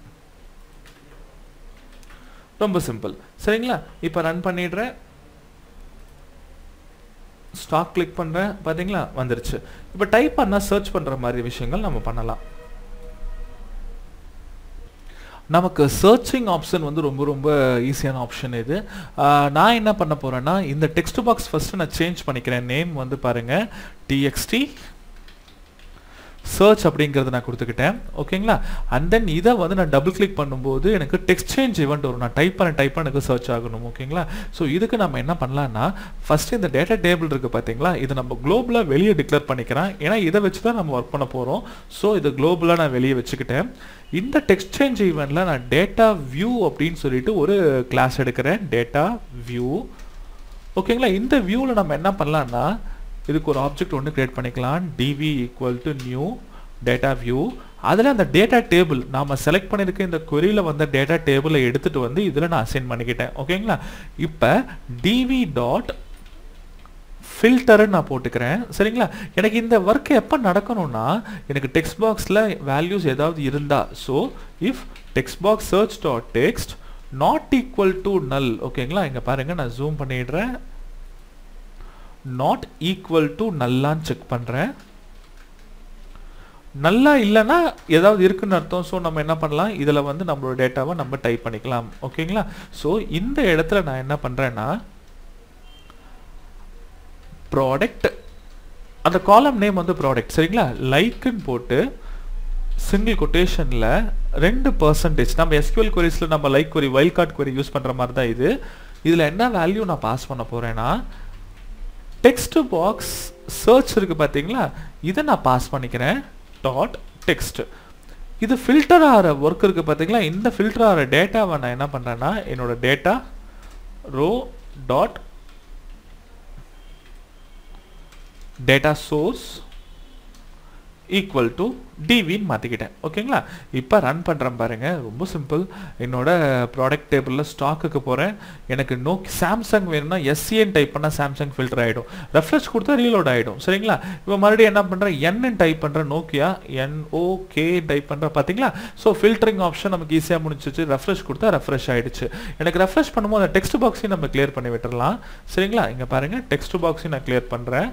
ரொம்ப சிம்பிள் சரிங்களா இப்போ ரன் பண்ணிடுறேன் ஸ்டாக் கிளிக் பண்ணுறேன் பார்த்தீங்களா வந்துருச்சு இப்போ டைப் பண்ணால் சர்ச் பண்ணுற மாதிரி விஷயங்கள் நம்ம பண்ணலாம் நமக்கு சர்ச்சிங் ஆப்ஷன் வந்து ரொம்ப ரொம்ப ஈஸியான ஆப்ஷன் இது நான் என்ன பண்ண போகிறேன்னா இந்த டெக்ஸ்ட் பாக்ஸ் ஃபஸ்ட்டு நான் சேஞ்ச் பண்ணிக்கிறேன் நேம் வந்து பாருங்கள் டிஎக்ஸ்டி சர்ச் அப்படிங்கிறத நான் கொடுத்துக்கிட்டேன் ஓகேங்களா அண்ட் தென் இதை வந்து நான் டபுள் கிளிக் பண்ணும்போது எனக்கு டெக்ஸ்ட் சேஞ்ச் இவெண்ட் வரும் நான் டைப் பண்ண டைப் பண்ண எனக்கு சர்ச் ஆகணும் ஓகேங்களா ஸோ இதுக்கு நம்ம என்ன பண்ணலாம்னா ஃபஸ்ட்டு இந்த டேட்டா டேபிள் இருக்குது பார்த்தீங்களா இதை நம்ம குளோபலாக வெளியே டிக்ளேர் பண்ணிக்கிறேன் ஏன்னா இதை வச்சு தான் நம்ம ஒர்க் பண்ண போகிறோம் ஸோ இது குளோபலாக நான் வெளியே வச்சுக்கிட்டேன் இந்த டெக்ஸ்ட் சேஞ்ச் ஈவெண்ட்டில் நான் டேட்டா வியூ அப்படின்னு சொல்லிட்டு ஒரு கிளாஸ் எடுக்கிறேன் டேட்டா வியூ ஓகேங்களா இந்த வியூவில் நம்ம என்ன பண்ணலாம்னா இதுக்கு ஒரு ஆப்ஜெக்ட் ஒன்று கிரியேட் பண்ணிக்கலாம் DV equal to new data view அதில் அந்த டேட்டா டேபிள் நாம் செலக்ட் பண்ணியிருக்க இந்த கொரியில் வந்த டேட்டா டேபிளை எடுத்துகிட்டு வந்து இதில் நான் அசைன் பண்ணிக்கிட்டேன் ஓகேங்களா இப்போ டிவி டாட் ஃபில்டர்னு நான் போட்டுக்கிறேன் சரிங்களா எனக்கு இந்த ஒர்க் எப்போ நடக்கணும்னா எனக்கு டெக்ஸ்ட் பாக்ஸில் வேல்யூஸ் ஏதாவது இருந்தா so if text box search dot text not equal to null ஓகேங்களா இங்கே பாருங்கள் நான் ஜூம் பண்ணிடுறேன் நாட் ஈக்குவல் டு நல்லான்னு செக் பண்ணுறேன் நல்லா இல்லைன்னா ஏதாவது இருக்குன்னு அர்த்தம் ஸோ நம்ம என்ன பண்ணலாம் இதில் வந்து நம்மளோட டேட்டாவை நம்ம டைப் பண்ணிக்கலாம் ஓகேங்களா ஸோ இந்த இடத்துல நான் என்ன பண்ணுறேன்னா ப்ராடக்ட் அந்த காலம் நேம் வந்து ப்ராடக்ட் சரிங்களா லைக்குன்னு போட்டு சிங்கிள் கொட்டேஷனில் ரெண்டு பர்சன்டேஜ் நம்ம எஸ்கியூஎல் கொரிஸில் நம்ம like query wildcard query use பண்ணுற மாதிரி தான் இது இதில் என்ன வேல்யூ நான் பாஸ் பண்ண போகிறேன்னா டெக்ஸ்ட் பாக்ஸ் சர்ச் இருக்குது பார்த்தீங்களா இதை நான் பாஸ் பண்ணிக்கிறேன் டாட் டெக்ஸ்ட் இது ஃபில்டர் ஆகிற ஒர்க் இருக்குது பார்த்தீங்களா இந்த ஃபில்டர் ஆகிற டேட்டாவை நான் என்ன பண்ணுறேன்னா என்னோட data row dot data source equal to டிவின்னு மாற்றிக்கிட்டேன் ஓகேங்களா இப்போ ரன் பண்ணுறேன் பாருங்கள் ரொம்ப சிம்பிள் என்னோட ப்ராடக்ட் டேபிளில் ஸ்டாக்குக்கு போகிறேன் எனக்கு நோ சாம்சங் வேணும்னா எஸ்சிஎன் டைப் பண்ணால் சாம்சங் ஃபில்டர் ஆகிடும் ரெஃப்ரெஷ் கொடுத்தா ரீலோட் ஆகிடும் சரிங்களா இப்போ மறுபடியும் என்ன பண்ணுறேன் என்னு டைப் பண்ணுறேன் நோக்கியா என்ஓகே டைப் பண்ணுறேன் பார்த்தீங்களா ஸோ ஃபில்டரிங் ஆப்ஷன் நமக்கு ஈஸியாக முடிச்சிச்சு ரெஃப்ரெஷ் கொடுத்தா ரெஃப்ரெஷ் ஆகிடுச்சு எனக்கு ரெஃப்ரெஷ் பண்ணும்போது அந்த டெக்ஸ்ட் பாக்ஸையும் நம்ம கிளியர் பண்ணி விட்டுறலாம் சரிங்களா இங்கே பாருங்கள் டெக்ஸ்ட் பாக்ஸையும் நான் கிளியர் பண்ணுறேன்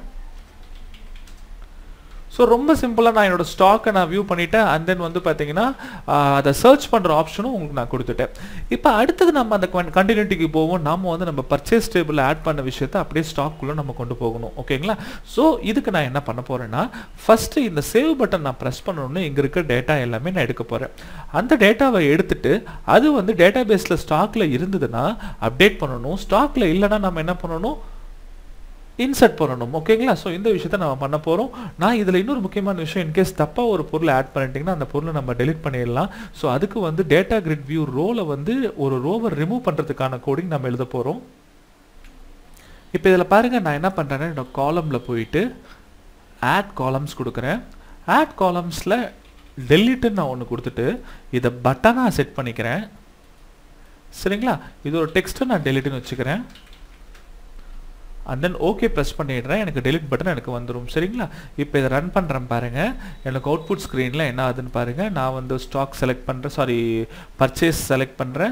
ஸோ ரொம்ப சிம்பிளாக நான் என்னோட ஸ்டாக்கை நான் வியூ பண்ணிட்டேன் அண்ட் தென் வந்து பார்த்தீங்கன்னா அதை சர்ச் பண்ணுற ஆப்ஷனும் உங்களுக்கு நான் கொடுத்துட்டேன் இப்போ அடுத்தது நம்ம அந்த கண்டினியூட்டிக்கு போவோம் நாம வந்து நம்ம பர்ச்சேஸ் டேபிள் ஆட் பண்ண விஷயத்தை அப்படியே ஸ்டாக்குள்ளே நம்ம கொண்டு போகணும் ஓகேங்களா ஸோ இதுக்கு நான் என்ன பண்ண போகிறேன்னா ஃபஸ்ட்டு இந்த சேவ் பட்டன் நான் ப்ரெஸ் பண்ணணும்னு இங்கே இருக்க டேட்டா எல்லாமே நான் எடுக்க போகிறேன் அந்த டேட்டாவை எடுத்துட்டு அது வந்து டேட்டா பேஸில் ஸ்டாக்கில் இருந்ததுன்னா அப்டேட் பண்ணணும் ஸ்டாக்கில் இல்லைன்னா நம்ம என்ன பண்ணணும் இன்சர்ட் பண்ணணும் ஓகேங்களா ஸோ இந்த விஷயத்த நம்ம பண்ண போகிறோம் நான் இதில் இன்னொரு முக்கியமான விஷயம் இன்கேஸ் தப்பாக ஒரு பொருளை ஆட் பண்ணிட்டீங்கன்னா அந்த பொருளை நம்ம டெலிட் பண்ணிடலாம் ஸோ அதுக்கு வந்து டேட்டா கிரிட் வியூ ரோலை வந்து ஒரு ரோவை ரிமூவ் பண்ணுறதுக்கான கோடிங் நம்ம எழுத போகிறோம் இப்போ இதில் பாருங்கள் நான் என்ன பண்ணுறேன்னா என்னோட காலமில் போயிட்டு ஆட் காலம்ஸ் கொடுக்குறேன் ஆட் காலம்ஸில் டெலிட்டுன்னு நான் ஒன்று கொடுத்துட்டு இதை பட்டனாக செட் பண்ணிக்கிறேன் சரிங்களா இது ஒரு டெக்ஸ்ட்டை நான் டெலிட்டுன்னு வச்சுக்கிறேன் அண்ட் தென் ஓகே ப்ரெஸ் பண்ணிடுறேன் எனக்கு டெலிட் பட்டன் எனக்கு வந்துடும் சரிங்களா இப்போ இதை ரன் பண்ணுறேன் பாருங்கள் எனக்கு அவுட்புட் ஸ்க்ரீனில் என்ன ஆகுதுன்னு பாருங்கள் நான் வந்து ஸ்டாக் செலக்ட் பண்ணுறேன் சாரி பர்ச்சேஸ் செலக்ட் பண்ணுறேன்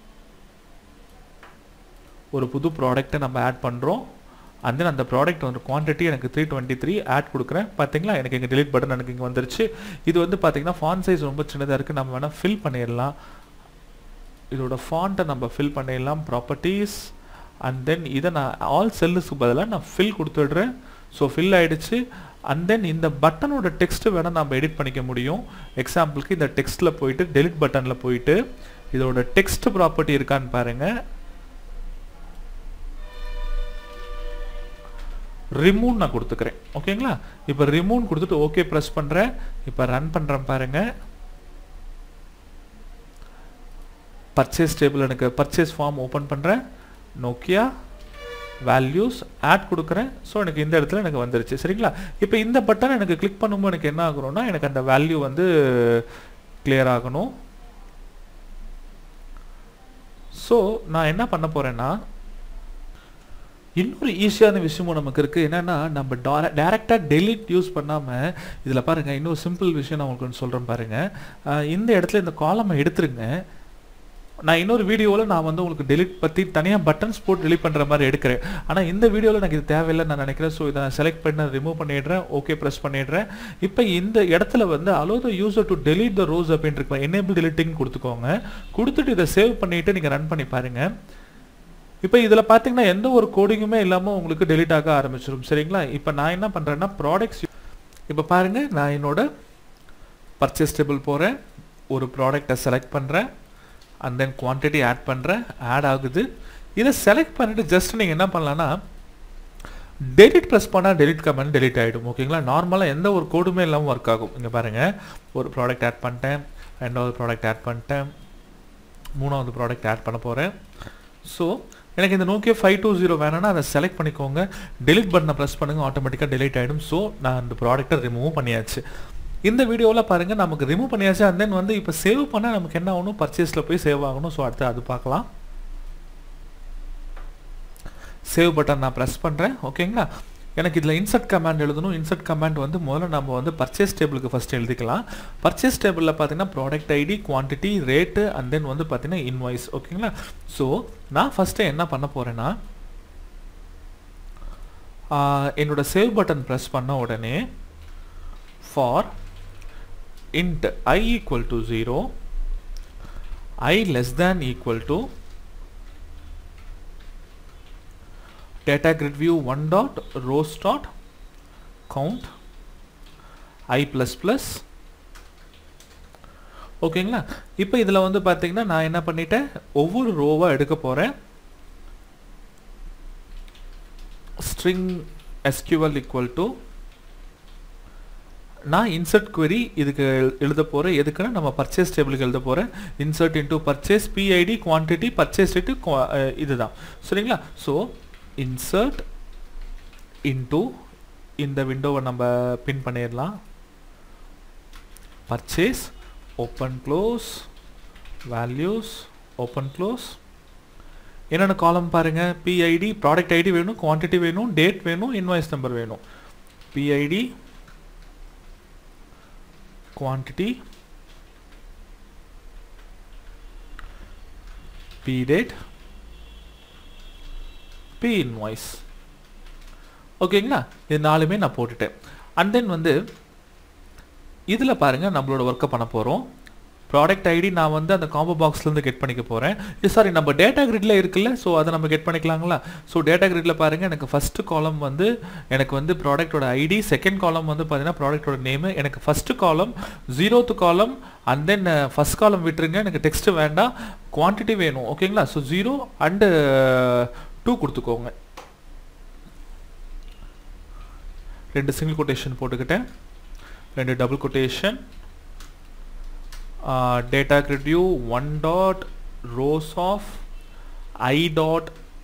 ஒரு புது ப்ராடக்ட்டை நம்ம ஆட் பண்ணுறோம் அண்ட் தென் அந்த ப்ராடக்ட் வந்து குவான்டிட்டி எனக்கு த்ரீ டுவெண்ட்டி த்ரீ ஆட் கொடுக்குறேன் பார்த்தீங்களா எனக்கு இங்கே டெலிட் பட்டன் எனக்கு இங்கே வந்துருச்சு இது வந்து பார்த்தீங்கன்னா ஃபான் சைஸ் ரொம்ப சின்னதாக இருக்குது நம்ம வேணால் ஃபில் பண்ணிடலாம் இதோட ஃபாண்ட்டை நம்ம ஃபில் பண்ணிடலாம் ப்ராப்பர்ட்டிஸ் அண்ட் தென் இதை நான் ஆல் செல்லுக்கு பதிலாக நான் ஃபில் கொடுத்துடுறேன் ஸோ ஃபில் ஆகிடுச்சு அண்ட் தென் இந்த பட்டனோட டெக்ஸ்ட்டு வேணால் நம்ம எடிட் பண்ணிக்க முடியும் எக்ஸாம்பிளுக்கு இந்த டெக்ஸ்ட்டில் போயிட்டு டெலிட் பட்டனில் போயிட்டு இதோட டெக்ஸ்ட் ப்ராப்பர்ட்டி இருக்கான்னு பாருங்கள் ரிமூவ் நான் கொடுத்துக்கிறேன் ஓகேங்களா இப்போ ரிமூவ் கொடுத்துட்டு ஓகே ப்ரெஸ் பண்ணுறேன் இப்போ ரன் பண்ணுறேன் பாருங்கள் பர்ச்சேஸ் டேபிள் எனக்கு பர்ச்சேஸ் ஃபார்ம் ஓப்பன் பண்ணுறேன் நோக்கியா வேல்யூஸ் ஆட் கொடுக்குறேன் ஸோ எனக்கு இந்த இடத்துல எனக்கு வந்துருச்சு சரிங்களா இப்போ இந்த பட்டன் எனக்கு கிளிக் பண்ணும்போது எனக்கு என்ன ஆகணும்னா எனக்கு அந்த வேல்யூ வந்து கிளியர் ஆகணும் ஸோ நான் என்ன பண்ண போகிறேன்னா இன்னொரு ஈஸியான விஷயமும் நமக்கு இருக்குது என்னென்னா நம்ம டேரெக்டாக டெலிட் யூஸ் பண்ணாமல் இதில் பாருங்கள் இன்னொரு சிம்பிள் விஷயம் நான் உங்களுக்கு சொல்கிறேன் பாருங்கள் இந்த இடத்துல இந்த காலமை எடுத்துருங்க நான் இன்னொரு வீடியோவில் நான் வந்து உங்களுக்கு டெலிட் பற்றி தனியாக பட்டன்ஸ் போட்டு டெலிட் பண்ணுற மாதிரி எடுக்கிறேன் ஆனால் இந்த வீடியோவில் எனக்கு இது தேவையில்லை நான் நினைக்கிறேன் ஸோ இதை நான் செலக்ட் பண்ண ரிமூவ் பண்ணிடுறேன் ஓகே ப்ரெஸ் பண்ணிடுறேன் இப்போ இந்த இடத்துல வந்து allow the user to delete the rows அப்படின்னு இருக்கு எனேபிள் டெலிட்டிங் கொடுத்துக்கோங்க கொடுத்துட்டு இதை சேவ் பண்ணிவிட்டு நீங்கள் ரன் பண்ணி பாருங்கள் இப்போ இதில் பார்த்தீங்கன்னா எந்த ஒரு கோடிங்குமே இல்லாமல் உங்களுக்கு டெலிட் ஆக ஆரம்பிச்சிடும் சரிங்களா இப்போ நான் என்ன பண்ணுறேன்னா ப்ராடக்ட்ஸ் இப்போ பாருங்கள் நான் என்னோட பர்ச்சேஸ் டேபிள் போகிறேன் ஒரு ப்ராடக்டை செலக்ட் பண்ணுறேன் அண்ட் தென் குவான்டிட்டி ஆட் பண்ணுறேன் ஆட் ஆகுது இதை செலக்ட் பண்ணிவிட்டு ஜஸ்ட் நீங்கள் என்ன பண்ணலான்னா டெலிட் ப்ரெஸ் பண்ணால் டெலிட் கமெண்ட் டெலிட் ஆகிடும் ஓகேங்களா நார்மலாக எந்த ஒரு கோடுமே இல்லாமல் ஒர்க் ஆகும் இங்கே பாருங்கள் ஒரு ப்ராடக்ட் ஆட் பண்ணிட்டேன் ரெண்டாவது ப்ராடக்ட் ஆட் பண்ணிட்டேன் மூணாவது ப்ராடக்ட் ஆட் பண்ண போகிறேன் ஸோ எனக்கு இந்த நோக்கியோ ஃபைவ் டூ ஜீரோ வேணும்னா அதை செலக்ட் பண்ணிக்கோங்க டெலிட் பட்டனை ப்ரெஸ் பண்ணுங்கள் ஆட்டோமேட்டிக்காக டெலிட் ஆகிடும் ஸோ நான் அந்த ப்ராடக்ட்டை ரிமூவ் பண்ணியாச்சு இந்த வீடியோவில் பாருங்கள் நமக்கு ரிமூவ் பண்ணியாச்சு அண்ட் தென் வந்து இப்போ சேவ் பண்ணால் நமக்கு என்ன ஆகணும் பர்ச்சேஸில் போய் சேவ் ஆகணும் ஸோ அடுத்து அது பார்க்கலாம் சேவ் பட்டன் நான் ப்ரெஸ் பண்ணுறேன் ஓகேங்களா எனக்கு இதில் இன்சர்ட் கமாண்ட் எழுதணும் இன்சர்ட் கமாண்ட் வந்து முதல்ல நம்ம வந்து பர்ச்சேஸ் டேபிளுக்கு ஃபஸ்ட் எழுதிக்கலாம் பர்ச்சேஸ் டேபிளில் பார்த்தீங்கன்னா product ID quantity rate and then வந்து பார்த்தீங்கன்னா இன்வாய்ஸ் ஓகேங்களா ஸோ நான் ஃபஸ்ட்டு என்ன பண்ண போகிறேன்னா என்னோட சேவ் பட்டன் ப்ரெஸ் பண்ண உடனே for int i equal to 0 i less than equal to data grid view 1 dot rows dot count i plus plus ஓகேங்களா இப்போ இதில் வந்து பார்த்தீங்கன்னா நான் என்ன பண்ணிட்டேன் ஒவ்வொரு ரோவாக எடுக்க போகிறேன் ஸ்ட்ரிங் SQL equal to நான் இன்சர்ட் query இதுக்கு எழுத போகிறேன் எதுக்குன்னா நம்ம பர்ச்சேஸ் டேபிளுக்கு எழுத போகிறேன் insert into purchase PID quantity purchase rate இதுதான் சரிங்களா ஸோ இன்சர்ட் இன்டூ இந்த விண்டோவை நம்ம பின் பண்ணிடலாம் purchase open close values open close என்னென்ன காலம் பாருங்கள் பிஐடி ப்ராடக்ட் ஐடி வேணும் குவான்டிட்டி வேணும் டேட் வேணும் இன்வாய்ஸ் நம்பர் வேணும் PID quantity p date p invoice ஓகேங்களா இது நாலுமே நான் போட்டுட்டேன் அண்ட் தென் வந்து இதில் பாருங்கள் நம்மளோட ஒர்க்கை பண்ண போகிறோம் ப்ராடக்ட் ஐடி நான் வந்து அந்த காம்போ பாக்ஸ்லேருந்து கெட் பண்ணிக்க போகிறேன் இது சாரி நம்ம டேட்டா கிரிட்ல இருக்குல்ல ஸோ அதை நம்ம கெட் பண்ணிக்கலாங்களா ஸோ டேட்டா கிரிட்ல பாருங்கள் எனக்கு ஃபஸ்ட்டு காலம் வந்து எனக்கு வந்து ப்ராடக்டோட ஐடி செகண்ட் காலம் வந்து பார்த்தீங்கன்னா ப்ராடக்டோட நேமு எனக்கு ஃபஸ்ட்டு காலம் ஜீரோத்து காலம் அண்ட் தென் ஃபஸ்ட் காலம் விட்டுருங்க எனக்கு டெக்ஸ்ட் வேண்டாம் குவான்டிட்டி வேணும் ஓகேங்களா ஸோ ஜீரோ அண்டு டூ கொடுத்துக்கோங்க ரெண்டு சிங்கிள் கொட்டேஷன் போட்டுக்கிட்டேன் ரெண்டு double quotation uh, data grid view 1 dot rows of i dot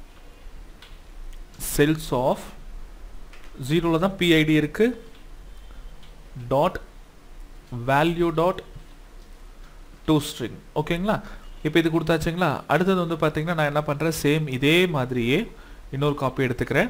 cells of 0ல தான் PID இருக்கு dot value dot to string ஓகேங்களா இப்போ இது கொடுத்தாச்சுங்களா அடுத்தது வந்து பார்த்தீங்கன்னா நான் என்ன பண்ணுறேன் சேம் இதே மாதிரியே இன்னொரு காப்பி எடுத்துக்கிறேன்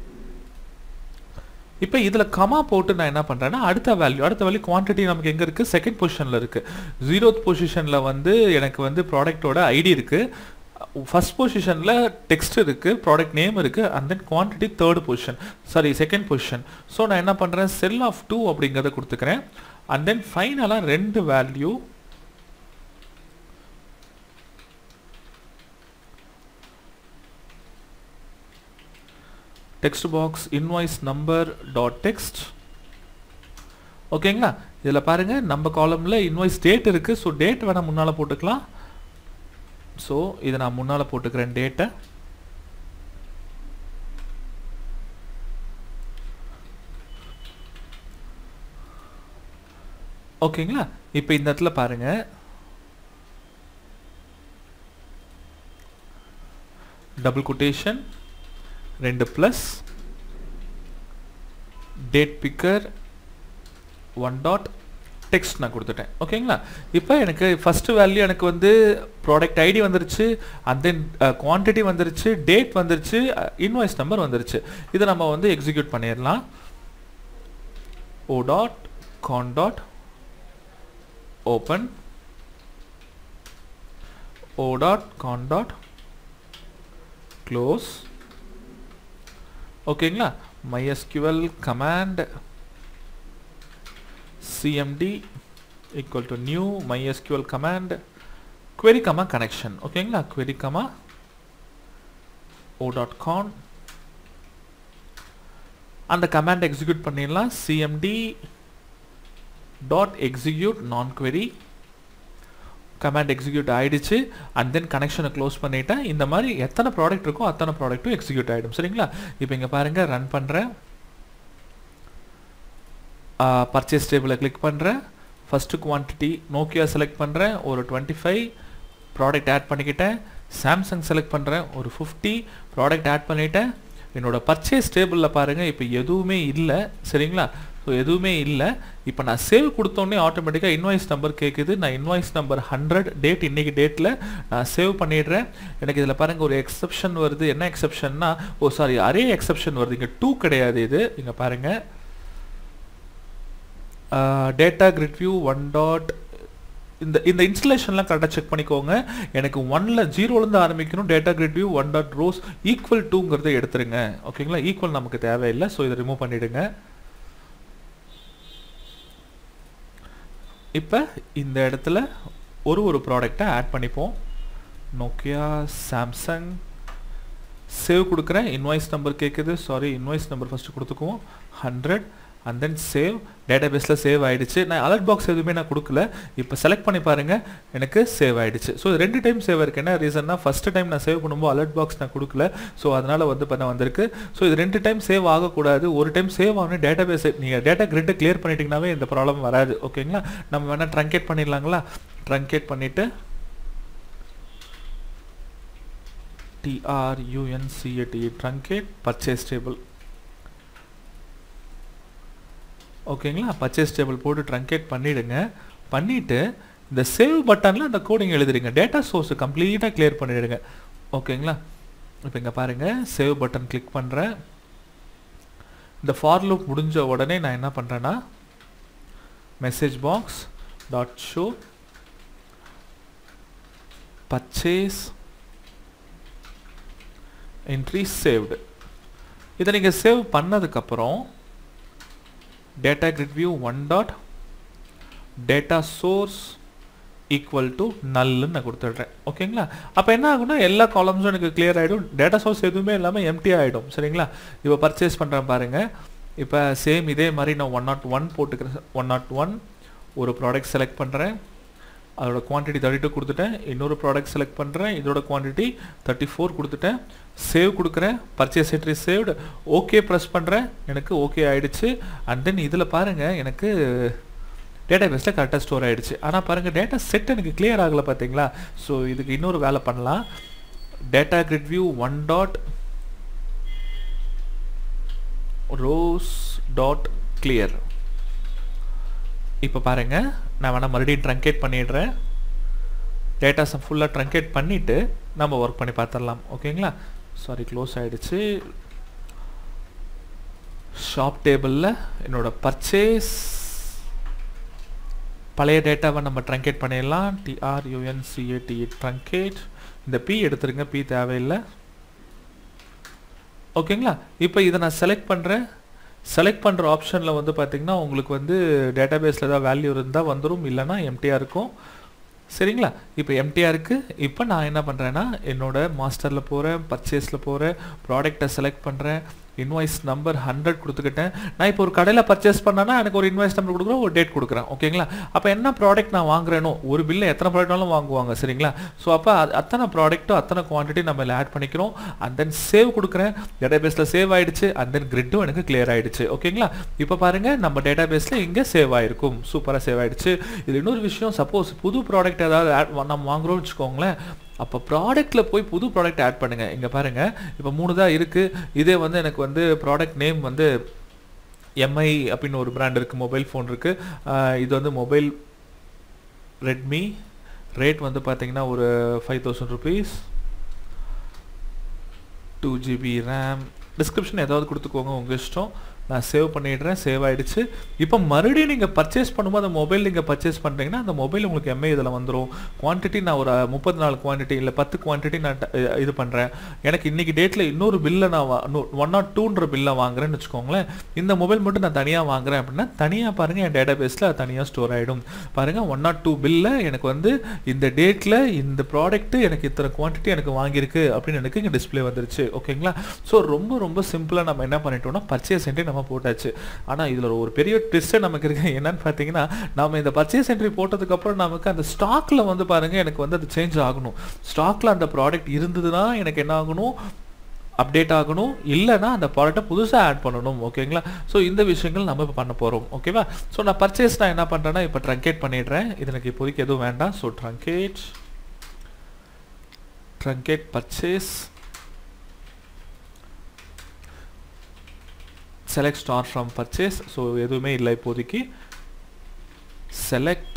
இப்போ இதில் கமா போட்டு நான் என்ன பண்ணுறேன்னா அடுத்த வேல்யூ அடுத்த வேல்யூ குவான்டிட்டி நமக்கு எங்கே இருக்குது செகண்ட் பொசிஷனில் இருக்குது ஜீரோத் பொசிஷனில் வந்து எனக்கு வந்து ப்ராடக்ட்டோட ஐடி இருக்குது ஃபர்ஸ்ட் பொசிஷனில் டெக்ஸ்ட் இருக்குது ப்ராடக்ட் நேம் இருக்குது and then quantity third position sorry second position so நான் என்ன பண்ணுறேன் செல் ஆஃப் டூ அப்படிங்கிறத கொடுத்துக்கிறேன் அண்ட் தென் ஃபைனலாக ரெண்டு value text box invoice number dot text ஓகேங்களா இதில் பாருங்கள் நம்ம காலமில் இன்வாய்ஸ் டேட் இருக்குது ஸோ டேட் வேணால் முன்னால் போட்டுக்கலாம் ஸோ இதை நான் முன்னால் போட்டுக்கிறேன் டேட்டை ஓகேங்களா இப்போ இந்த இடத்துல பாருங்கள் டபுள் கொட்டேஷன் ரெண்டு plus date picker one dot text நான் கொடுத்துட்டேன் ஓகேங்களா இப்போ எனக்கு ஃபஸ்ட்டு வேல்யூ எனக்கு வந்து ப்ராடக்ட் ஐடி வந்துருச்சு அண்ட் தென் குவான்டிட்டி வந்துருச்சு டேட் வந்துருச்சு இன்வாய்ஸ் நம்பர் வந்துருச்சு இதை நம்ம வந்து எக்ஸிக்யூட் பண்ணிடலாம் O dot con dot open O dot con dot close ஓகேங்களா MySQL command cmd equal to new MySQL command query comma connection ஓகேங்களா query comma o.con அந்த கமாண்ட் எக்ஸிக்யூட் பண்ணிடலாம் cmd டாட் எக்ஸிக்யூட் நான் query கமாண்ட் எக்ஸிக்யூட் ஆயிடுச்சு and then கனெக்ஷனை close பண்ணிட்டேன் இந்த மாதிரி எத்தனை ப்ராடக்ட் இருக்கோ அத்தனை ப்ராடக்ட்டும் எக்ஸிக்யூட் ஆகிடும் சரிங்களா இப்போ இங்கே பாருங்கள் ரன் பண்ணுறேன் பர்ச்சேஸ் டேபிளை கிளிக் பண்ணுறேன் ஃபஸ்ட்டு குவான்டிட்டி நோக்கியா செலக்ட் பண்ணுறேன் ஒரு டுவெண்ட்டி ஃபைவ் ப்ராடக்ட் ஆட் பண்ணிக்கிட்டேன் சாம்சங் செலக்ட் பண்ணுறேன் ஒரு ஃபிஃப்டி ப்ராடக்ட் ஆட் பண்ணிட்டேன் என்னோட பர்ச்சேஸ் டேபிளில் பாருங்கள் இப்போ எதுவுமே இல்லை சரிங்களா ஸோ எதுவுமே இல்லை இப்போ நான் சேவ் கொடுத்தோன்னே ஆட்டோமேட்டிக்காக இன்வாய்ஸ் நம்பர் கேட்குது நான் இன்வாய்ஸ் நம்பர் ஹண்ட்ரட் டேட் இன்றைக்கி டேட்டில் நான் சேவ் பண்ணிடுறேன் எனக்கு இதில் பாருங்கள் ஒரு எக்ஸப்ஷன் வருது என்ன எக்ஸப்ஷன்னா ஓ சாரி அரே எக்ஸப்ஷன் வருது இங்கே டூ கிடையாது இது இங்கே பாருங்கள் data grid view one dot இந்த இந்த இன்ஸ்டலேஷன்லாம் கரெக்டாக செக் பண்ணிக்கோங்க எனக்கு ஒன்ல ஜீரோலேருந்து ஆரம்பிக்கணும் data grid view one dot rows equal டூங்கிறத எடுத்துருங்க ஓகேங்களா ஈக்குவல் நமக்கு தேவையில்லை ஸோ இதை ரிமூவ் பண்ணிவிடுங்க இப்போ இந்த இடத்துல ஒரு ஒரு ப்ராடக்டை ஆட் பண்ணிப்போம் நோக்கியா சாம்சங் சேவ் கொடுக்குறேன் இன்வாய்ஸ் நம்பர் கேட்குது சாரி இன்வாய்ஸ் நம்பர் ஃபஸ்ட்டு கொடுத்துக்குவோம் hundred and then save data பேஸில் சேவ் ஆகிடுச்சு நான் அலர்ட் பாக்ஸ் எதுவுமே நான் கொடுக்கல இப்போ செலக்ட் பண்ணி பாருங்கள் எனக்கு சேவ் ஆகிடுச்சு ஸோ ரெண்டு டைம் சேவ் இருக்கு என்ன ரீசன்னா ஃபஸ்ட்டு டைம் நான் சேவ் பண்ணும்போது அலர்ட் பாக்ஸ் நான் கொடுக்கல ஸோ அதனால் வந்து பண்ண வந்திருக்கு ஸோ இது ரெண்டு டைம் சேவ் ஆகக்கூடாது ஒரு டைம் சேவ் ஆகணும் டேட்டா பேஸ் நீங்கள் டேட்டா கிரிட்டை கிளியர் பண்ணிட்டீங்கன்னாவே இந்த ப்ராப்ளம் வராது ஓகேங்களா நம்ம வேணால் ட்ரங்கேட் பண்ணிடலாங்களா ட்ரங்கேட் பண்ணிவிட்டு டிஆர்யூஎன்சிஏடி ட்ரங்கேட் பர்ச்சேஸ் டேபிள் ஓகேங்களா பர்ச்சேஸ் டேபிள் போட்டு ட்ரங்கேட் பண்ணிவிடுங்க பண்ணிவிட்டு இந்த சேவ் பட்டனில் அந்த கோடிங் எழுதுறீங்க டேட்டா சோர்ஸ் கம்ப்ளீட்டாக கிளியர் பண்ணிவிடுங்க ஓகேங்களா இப்போ இங்கே பாருங்கள் சேவ் பட்டன் கிளிக் பண்ணுறேன் இந்த ஃபார் லூப் முடிஞ்ச உடனே நான் என்ன பண்ணுறேன்னா message box dot show purchase entry saved இதை நீங்கள் சேவ் பண்ணதுக்கப்புறம் data grid view 1 dot data source equal to நல்லுன்னு நான் கொடுத்துட்றேன் ஓகேங்களா அப்போ என்ன ஆகும்னா எல்லா காலம்ஸும் எனக்கு கிளியர் ஆகிடும் டேட்டா சோர்ஸ் எதுவுமே இல்லாமல் எம்டி ஆகிடும் சரிங்களா இப்போ பர்ச்சேஸ் பண்ணுறேன் பாருங்கள் இப்போ சேம் இதே மாதிரி நான் ஒன் நாட் ஒன் போட்டுக்கிறேன் ஒன் நாட் ஒன் ஒரு ப்ராடக்ட் செலக்ட் பண்ணுறேன் அதோட குவான்டிட்டி தேர்ட்டி டூ கொடுத்துட்டேன் இன்னொரு ப்ராடக்ட் செலக்ட் பண்ணுறேன் இதோட குவான்டிட்டி தேர்ட்டி ஃபோர் கொடுத்துட்டேன் சேவ் கொடுக்குறேன் purchase entry saved okay press பண்ணுறேன் எனக்கு ஓகே ஆகிடுச்சு அண்ட் தென் இதில் பாருங்கள் எனக்கு டேட்டா பேஸில் கரெக்டாக ஸ்டோர் ஆகிடுச்சு ஆனால் பாருங்கள் டேட்டா செட் எனக்கு கிளியர் ஆகலை பார்த்தீங்களா ஸோ இதுக்கு இன்னொரு வேலை பண்ணலாம் data grid view one dot rows dot clear இப்போ பாருங்க நான் வேணால் மறுபடியும் ட்ரங்கேட் பண்ணிடுறேன் டேட்டாஸை ஃபுல்லாக ட்ரங்கேட் பண்ணிவிட்டு நம்ம ஒர்க் பண்ணி பார்த்துடலாம் ஓகேங்களா சாரி க்ளோஸ் ஆகிடுச்சு ஷாப் டேபிளில் என்னோட பர்ச்சேஸ் பழைய டேட்டாவை நம்ம ட்ரங்கேட் பண்ணிடலாம் டிஆர்யூஎன்சிஏடி ட்ரங்கேட் இந்த பி எடுத்துருங்க பி தேவையில்லை ஓகேங்களா இப்போ இதை நான் செலக்ட் பண்ணுறேன் செலக்ட் பண்ணுற ஆப்ஷனில் வந்து பார்த்திங்கன்னா உங்களுக்கு வந்து டேட்டாபேஸில் ஏதாவது வேல்யூ இருந்தால் வந்துடும் இல்லைனா எம்டிஆர் இருக்கும் சரிங்களா இப்போ எம்டிஆர் இருக்குது இப்போ நான் என்ன பண்ணுறேன்னா என்னோட மாஸ்டரில் போகிறேன் பர்ச்சேஸில் போகிறேன் ப்ராடக்டை செலக்ட் பண்ணுறேன் இன்வாய்ஸ் நம்பர் ஹண்ட்ரட் கொடுத்துக்கிட்டேன் நான் இப்போ ஒரு கடையில் பர்ச்சேஸ் பண்ணேன்னா எனக்கு ஒரு இன்வாய்ஸ் நம்பர் கொடுக்குறேன் ஒரு டேட் கொடுக்குறேன் ஓகேங்களா அப்போ என்ன ப்ராடக்ட் நான் வாங்குறேனோ ஒரு பில்லில் எத்தனை ப்ராடக்ட்னாலும் வாங்குவாங்க சரிங்களா ஸோ அப்போ அத்தனை ப்ராடக்ட்டும் அத்தனை குவான்டிட்டி நம்ம இதில் ஆட் பண்ணிக்கிறோம் அண்ட் தென் சேவ் கொடுக்குறேன் டேட்டாபேஸில் சேவ் ஆயிடுச்சு அண்ட் தென் கிரிட்டும் எனக்கு கிளியர் ஆயிடுச்சு ஓகேங்களா இப்போ பாருங்கள் நம்ம டேட்டாபேஸில் இங்கே சேவ் ஆயிருக்கும் சூப்பராக சேவ் ஆயிடுச்சு இது இன்னொரு விஷயம் சப்போஸ் புது ப்ராடக்ட் ஏதாவது ஆட் நம்ம வாங்குறோம்னு வச்சுக்கோங்களேன் அப்போ ப்ராடக்ட்டில் போய் புது ப்ராடக்ட் ஆட் பண்ணுங்கள் இங்கே பாருங்கள் இப்போ மூணு தான் இருக்குது இதே வந்து எனக்கு வந்து ப்ராடக்ட் நேம் வந்து எம்ஐ அப்படின்னு ஒரு பிராண்ட் இருக்குது மொபைல் ஃபோன் இருக்குது இது வந்து மொபைல் ரெட்மி ரேட் வந்து பார்த்தீங்கன்னா ஒரு five thousand rupees two GB RAM description ஏதாவது கொடுத்துக்கோங்க உங்கள் இஷ்டம் நான் சேவ் பண்ணிடுறேன் சேவ் ஆகிடுச்சு இப்போ மறுபடியும் நீங்கள் பர்ச்சேஸ் பண்ணும்போது அந்த மொபைல் நீங்கள் பர்ச்சேஸ் பண்ணுறீங்கன்னா அந்த மொபைல் உங்களுக்கு எம்ஏ இதில் வந்துடும் குவான்டிட்டி நான் ஒரு முப்பத்தி நாலு குவான்டிட்டி இல்லை பத்து குவான்டிட்டி நான் இது பண்ணுறேன் எனக்கு இன்றைக்கி டேட்டில் இன்னொரு பில்லை நான் ஒன் நாட் டூன்ற பில்லை வாங்குறேன்னு வச்சுக்கோங்களேன் இந்த மொபைல் மட்டும் நான் தனியாக வாங்குறேன் அப்படின்னா தனியாக பாருங்கள் என் டேட்டா பேஸில் தனியாக ஸ்டோர் ஆகிடும் பாருங்கள் ஒன் நாட் டூ பில்லில் எனக்கு வந்து இந்த டேட்டில் இந்த ப்ராடக்ட்டு எனக்கு இத்தனை குவான்டிட்டி எனக்கு வாங்கியிருக்கு அப்படின்னு எனக்கு இங்கே டிஸ்பிளே வந்துருச்சு ஓகேங்களா ஸோ ரொம்ப ரொம்ப சிம்பிளாக நம்ம என்ன பண்ணிட்டோம்னா பர்ச்சேஸ் என்ட்ரி நம்ம போட்டாச்சு ஆனால் இதில் ஒரு பெரிய ட்விஸ்ட்டே நமக்கு இருக்கு என்னன்னு பார்த்தீங்கன்னா நம்ம இந்த பர்ச்சேஸ் என்ட்ரி போட்டதுக்கப்புறம் நமக்கு அந்த ஸ்டாக்கில் வந்து பாருங்கள் எனக்கு வந்து அது சேஞ்ச் ஆகணும் ஸ்டாக்கில் அந்த ப்ராடக்ட் இருந்ததுன்னா எனக்கு என்ன ஆகணும் அப்டேட் ஆகணும் இல்லைனா அந்த ப்ராடக்ட்டை புதுசாக ஆட் பண்ணணும் ஓகேங்களா ஸோ இந்த விஷயங்கள் நம்ம இப்போ பண்ண போகிறோம் ஓகேவா ஸோ நான் பர்ச்சேஸ் நான் என்ன பண்ணுறேன்னா இப்போ ட்ரங்கேட் பண்ணிடுறேன் இது எனக்கு இப்போதைக்கு எதுவும் வேண்டாம் so truncate truncate purchase select star from purchase so எதுவுமே இல்லை இப்போதைக்கு செலக்ட்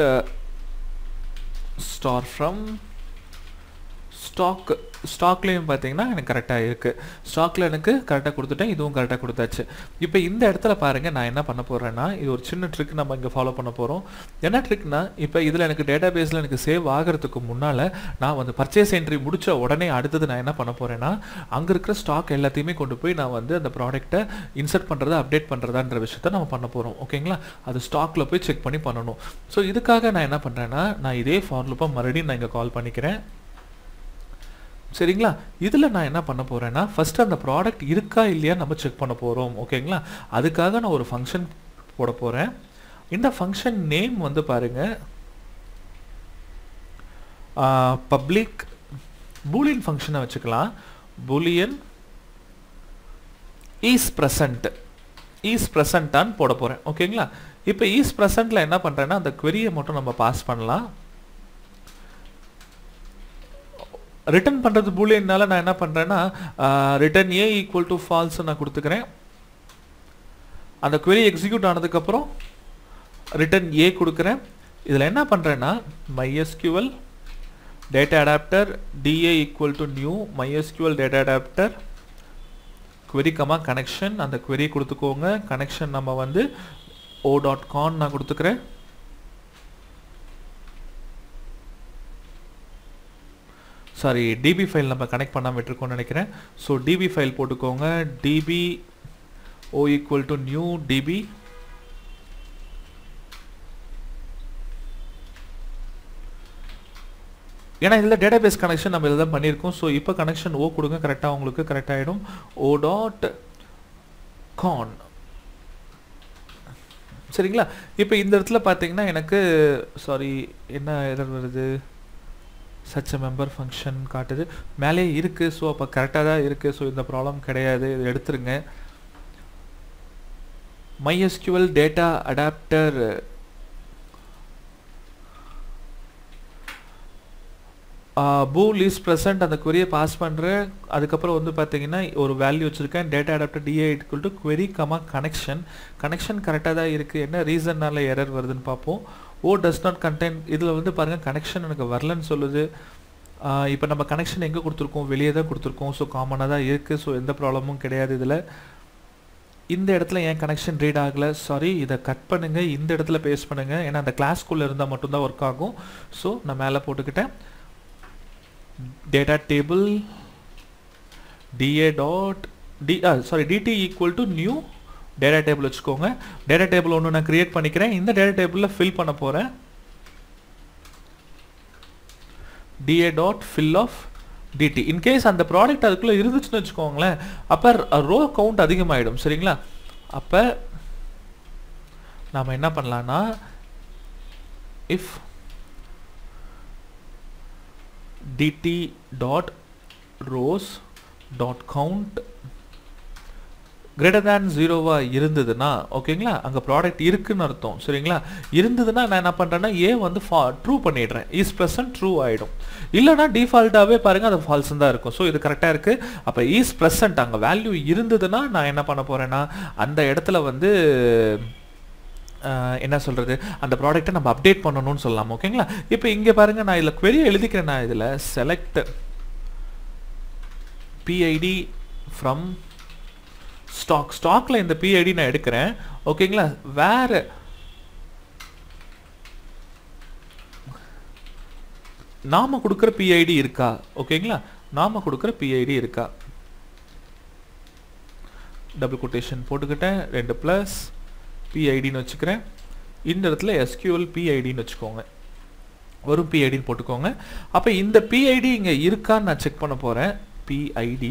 ஸ்டார் ஃப்ரம் ஸ்டாக் ஸ்டாக்லேயும் பார்த்தீங்கன்னா எனக்கு கரெக்டாக இருக்குது ஸ்டாக்கில் எனக்கு கரெக்டாக கொடுத்துட்டேன் இதுவும் கரெக்டாக கொடுத்தாச்சு இப்போ இந்த இடத்துல பாருங்கள் நான் என்ன பண்ண போகிறேன்னா இது ஒரு சின்ன ட்ரிக் நம்ம இங்கே ஃபாலோ பண்ண போகிறோம் என்ன ட்ரிக்னா இப்போ இதில் எனக்கு டேட்டா பேஸில் எனக்கு சேவ் ஆகிறதுக்கு முன்னால் நான் வந்து பர்ச்சேஸ் என்ட்ரி முடித்த உடனே அடுத்தது நான் என்ன பண்ண போகிறேன்னா அங்கே இருக்கிற ஸ்டாக் எல்லாத்தையுமே கொண்டு போய் நான் வந்து அந்த ப்ராடக்ட்டை இன்சர்ட் பண்ணுறதா அப்டேட் பண்ணுறதான்ற விஷயத்த நம்ம பண்ண போகிறோம் ஓகேங்களா அது ஸ்டாக்கில் போய் செக் பண்ணி பண்ணணும் ஸோ இதுக்காக நான் என்ன பண்ணுறேன்னா நான் இதே ஃபார்லுப்பாக மறுபடியும் நான் இங்கே கால் பண்ணிக்கிறேன் சரிங்களா இதில் நான் என்ன பண்ண போகிறேன்னா ஃபஸ்ட்டு அந்த ப்ராடக்ட் இருக்கா இல்லையா நம்ம செக் பண்ண போகிறோம் ஓகேங்களா அதுக்காக நான் ஒரு ஃபங்க்ஷன் போட போகிறேன் இந்த ஃபங்க்ஷன் நேம் வந்து பாருங்கள் பப்ளிக் பூலியன் ஃபங்க்ஷனை வச்சுக்கலாம் பூலியன் ஈஸ் ப்ரெசன்ட் ஈஸ் ப்ரெசண்ட்டான்னு போட போகிறேன் ஓகேங்களா இப்போ ஈஸ் ப்ரெசண்ட்டில் என்ன பண்ணுறேன்னா அந்த query-ய மட்டும் நம்ம பாஸ் பண்ணலாம் ரிட்டர்ன் பண்ணுறது பூலியன்னால நான் என்ன பண்ணுறேன்னா return a equal to false நான் கொடுத்துக்கிறேன் அந்த query எக்ஸிக்யூட் ஆனதுக்கப்புறம் ரிட்டர்ன் ஏ கொடுக்குறேன் இதில் என்ன பண்ணுறேன்னா MySQL data adapter DA equal to new MySQL data adapter query comma connection அந்த query கொடுத்துக்கோங்க கனெக்ஷன் நம்ம வந்து ஓ டாட் கான் நான் கொடுத்துக்கிறேன் சாரி டிபி ஃபைல் நம்ம கனெக்ட் பண்ணாமல் விட்டுருக்கோம்னு நினைக்கிறேன் ஸோ டிபி ஃபைல் போட்டுக்கோங்க DB O equal to new DB ஏன்னா இதில் டேட்டாபேஸ் கனெக்ஷன் நம்ம இதில் தான் பண்ணியிருக்கோம் ஸோ இப்போ கனெக்ஷன் ஓ கொடுங்க கரெக்டாக உங்களுக்கு கரெக்ட் ஆகிடும் ஓ டாட் கான் சரிங்களா இப்போ இந்த இடத்துல பார்த்தீங்கன்னா எனக்கு சாரி என்ன எரர் வருது சச் அ மெம்பர் ஃபங்க்ஷன் காட்டுது மேலே இருக்குது ஸோ அப்போ கரெக்டாக தான் இருக்குது ஸோ இந்த ப்ராப்ளம் கிடையாது இது எடுத்துருங்க MySQL data adapter bool is present அந்த query-யை பாஸ் பண்ணுறேன் அதுக்கப்புறம் வந்து பார்த்தீங்கன்னா ஒரு வேல்யூ வச்சுருக்கேன் data adapter DA equal to query comma connection connection கரெக்டாக தான் இருக்குது என்ன ரீசன்னால எரர் வருதுன்னு பார்ப்போம் ஓ டஸ் நாட் கண்டென்ட் இதில் வந்து பாருங்கள் கனெக்ஷன் எனக்கு வரலன்னு சொல்லுது இப்போ நம்ம கனெக்ஷன் எங்கே கொடுத்துருக்கோம் வெளியே தான் கொடுத்துருக்கோம் ஸோ காமனாக தான் இருக்குது ஸோ எந்த ப்ராப்ளமும் கிடையாது இதில் இந்த இடத்துல ஏன் கனெக்ஷன் ரீட் ஆகலை சாரி இதை கட் பண்ணுங்க இந்த இடத்துல பேஸ்ட் பண்ணுங்க ஏன்னா அந்த கிளாஸ்க்குள்ளே இருந்தால் மட்டும்தான் ஒர்க் ஆகும் ஸோ நான் மேலே போட்டுக்கிட்டேன் data table DA dot T sorry DT equal to new data table வச்சுக்கோங்க டேட்டா டேபிள் ஒன்று நான் கிரியேட் பண்ணிக்கிறேன் இந்த டேட்டா டேபிளில் ஃபில் பண்ண போகிறேன் DA dot fill of DT in case அந்த ப்ராடக்ட் அதுக்குள்ளே இருந்துச்சுன்னு வச்சுக்கோங்களேன் அப்போ ரோ கவுண்ட் அதிகமாகிடும் சரிங்களா அப்போ நாம் என்ன பண்ணலான்னா if dt dot rows dot count greater than ஜீரோவா இருந்ததுன்னா ஓகேங்களா அங்கே ப்ராடக்ட் இருக்குன்னு அர்த்தம் சரிங்களா இருந்ததுன்னா நான் என்ன பண்ணுறேன்னா ஏ வந்து ஃபா ட்ரூ பண்ணிடுறேன் இஸ் ப்ரெசன்ட் ட்ரூ ஆகிடும் இல்லைனா டிஃபால்ட்டாகவே பாருங்கள் அது ஃபால்ஸ் தான் இருக்கும் ஸோ இது கரெக்டாக இருக்குது அப்போ இஸ் ப்ரெசன்ட் அங்கே வேல்யூ இருந்ததுன்னா நான் என்ன பண்ண போகிறேன்னா அந்த இடத்துல வந்து என்ன சொல்கிறது அந்த ப்ராடக்ட்டை நம்ம அப்டேட் பண்ணணும்னு சொல்லலாம் ஓகேங்களா இப்போ இங்கே பாருங்கள் நான் இதில் query எழுதிக்கிறேன் நான் இதில் செலக்ட் பிஐடி ஃப்ரம் ஸ்டாக் ஸ்டாக்ல இந்த பிஐடி நான் எடுக்கிறேன் ஓகேங்களா வேற நாம கொடுக்குற பிஐடி இருக்கா ஓகேங்களா நாம கொடுக்குற பிஐடி இருக்கா டபுள் கொட்டேஷன் போட்டுக்கிட்டேன் ரெண்டு ப்ளஸ் பிஐடின்னு வச்சுக்கிறேன் இந்த இடத்துல எஸ்கியூஎல் பிஐடின்னு வச்சுக்கோங்க வரும் பிஐடின்னு போட்டுக்கோங்க அப்போ இந்த பிஐடி இங்கே இருக்கான்னு நான் செக் பண்ண போகிறேன் PID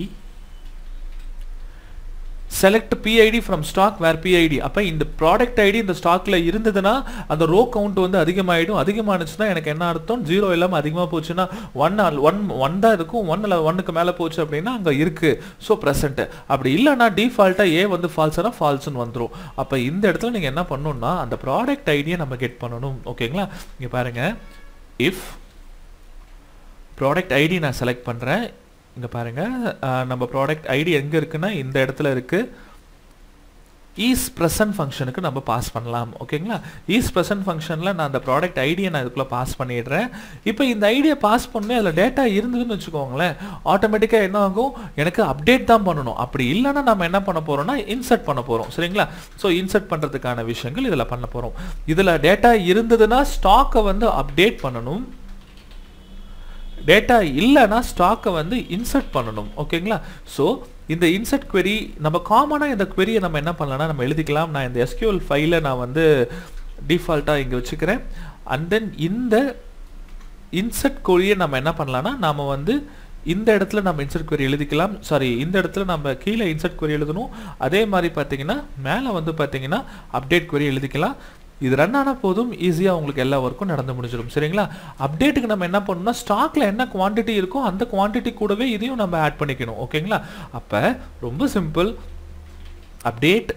select PID from stock where PID அப்போ இந்த ப்ராடக்ட் ஐடி இந்த ஸ்டாக்ல இருந்ததுன்னா அந்த ரோ கவுண்ட் வந்து அதிகமாகிடும் அதிகமானுச்சுன்னா எனக்கு என்ன அர்த்தம் ஜீரோ இல்லாமல் அதிகமாக போச்சுன்னா ஒன் ஒன் ஒன் தான் இருக்கும் ஒன் இல்லை ஒன்னுக்கு மேலே போச்சு அப்படின்னா அங்கே இருக்கு ஸோ ப்ரெசென்ட் அப்படி இல்லைன்னா டிஃபால்ட்டாக ஏ வந்து ஃபால்ஸ்னா ஃபால்ஸ்னு வந்துடும் அப்போ இந்த இடத்துல நீங்கள் என்ன பண்ணணும்னா அந்த ப்ராடக்ட் ஐடியை நம்ம கெட் பண்ணணும் ஓகேங்களா இங்கே பாருங்க இஃப் ப்ராடக்ட் ஐடி நான் செலக்ட் பண்ணுறேன் இங்கே பாருங்கள் நம்ம ப்ராடக்ட் ஐடி எங்கே இருக்குன்னா இந்த இடத்துல இருக்குது ஈஸ் ப்ரெசன்ட் ஃபங்க்ஷனுக்கு நம்ம பாஸ் பண்ணலாம் ஓகேங்களா ஈஸ் ப்ரெசன்ட் ஃபங்க்ஷனில் நான் அந்த ப்ராடக்ட் ஐடியை நான் இதுக்குள்ளே பாஸ் பண்ணிடுறேன் இப்போ இந்த ஐடியை பாஸ் பண்ணி அதில் டேட்டா இருந்ததுன்னு வச்சுக்கோங்களேன் ஆட்டோமேட்டிக்காக என்ன ஆகும் எனக்கு அப்டேட் தான் பண்ணணும் அப்படி இல்லைன்னா நம்ம என்ன பண்ண போகிறோம்னா இன்சர்ட் பண்ண போகிறோம் சரிங்களா ஸோ இன்சர்ட் பண்ணுறதுக்கான விஷயங்கள் இதில் பண்ண போகிறோம் இதில் டேட்டா இருந்ததுன்னா ஸ்டாக்கை வந்து அப்டேட் பண்ணணும் டேட்டா இல்லைன்னா ஸ்டாக்கை வந்து இன்சர்ட் பண்ணணும் ஓகேங்களா ஸோ இந்த இன்சர்ட் query நம்ம காமனாக இந்த query-யை நம்ம என்ன பண்ணலாம்னா நம்ம எழுதிக்கலாம் நான் இந்த SQL ஃபைலை நான் வந்து டிஃபால்ட்டாக இங்கே வச்சுக்கிறேன் அண்ட் தென் இந்த இன்சர்ட் query-யை நம்ம என்ன பண்ணலாம்னா நாம வந்து இந்த இடத்துல நம்ம இன்சர்ட் query எழுதிக்கலாம் சாரி இந்த இடத்துல நம்ம கீழே இன்சர்ட் query எழுதணும் அதே மாதிரி பார்த்தீங்கன்னா மேலே வந்து பார்த்தீங்கன்னா அப்டேட் query எழுதிக்கலாம் இது ரன் ஆனால் போதும் ஈஸியாக உங்களுக்கு எல்லா ஒர்க்கும் நடந்து முடிஞ்சிடும் சரிங்களா அப்டேட்டுக்கு நம்ம என்ன பண்ணணும்னா ஸ்டாக்ல என்ன குவாண்டிட்டி இருக்கோ அந்த குவாண்டிட்டி கூடவே இதையும் நம்ம ஆட் பண்ணிக்கணும் ஓகேங்களா அப்போ ரொம்ப simple update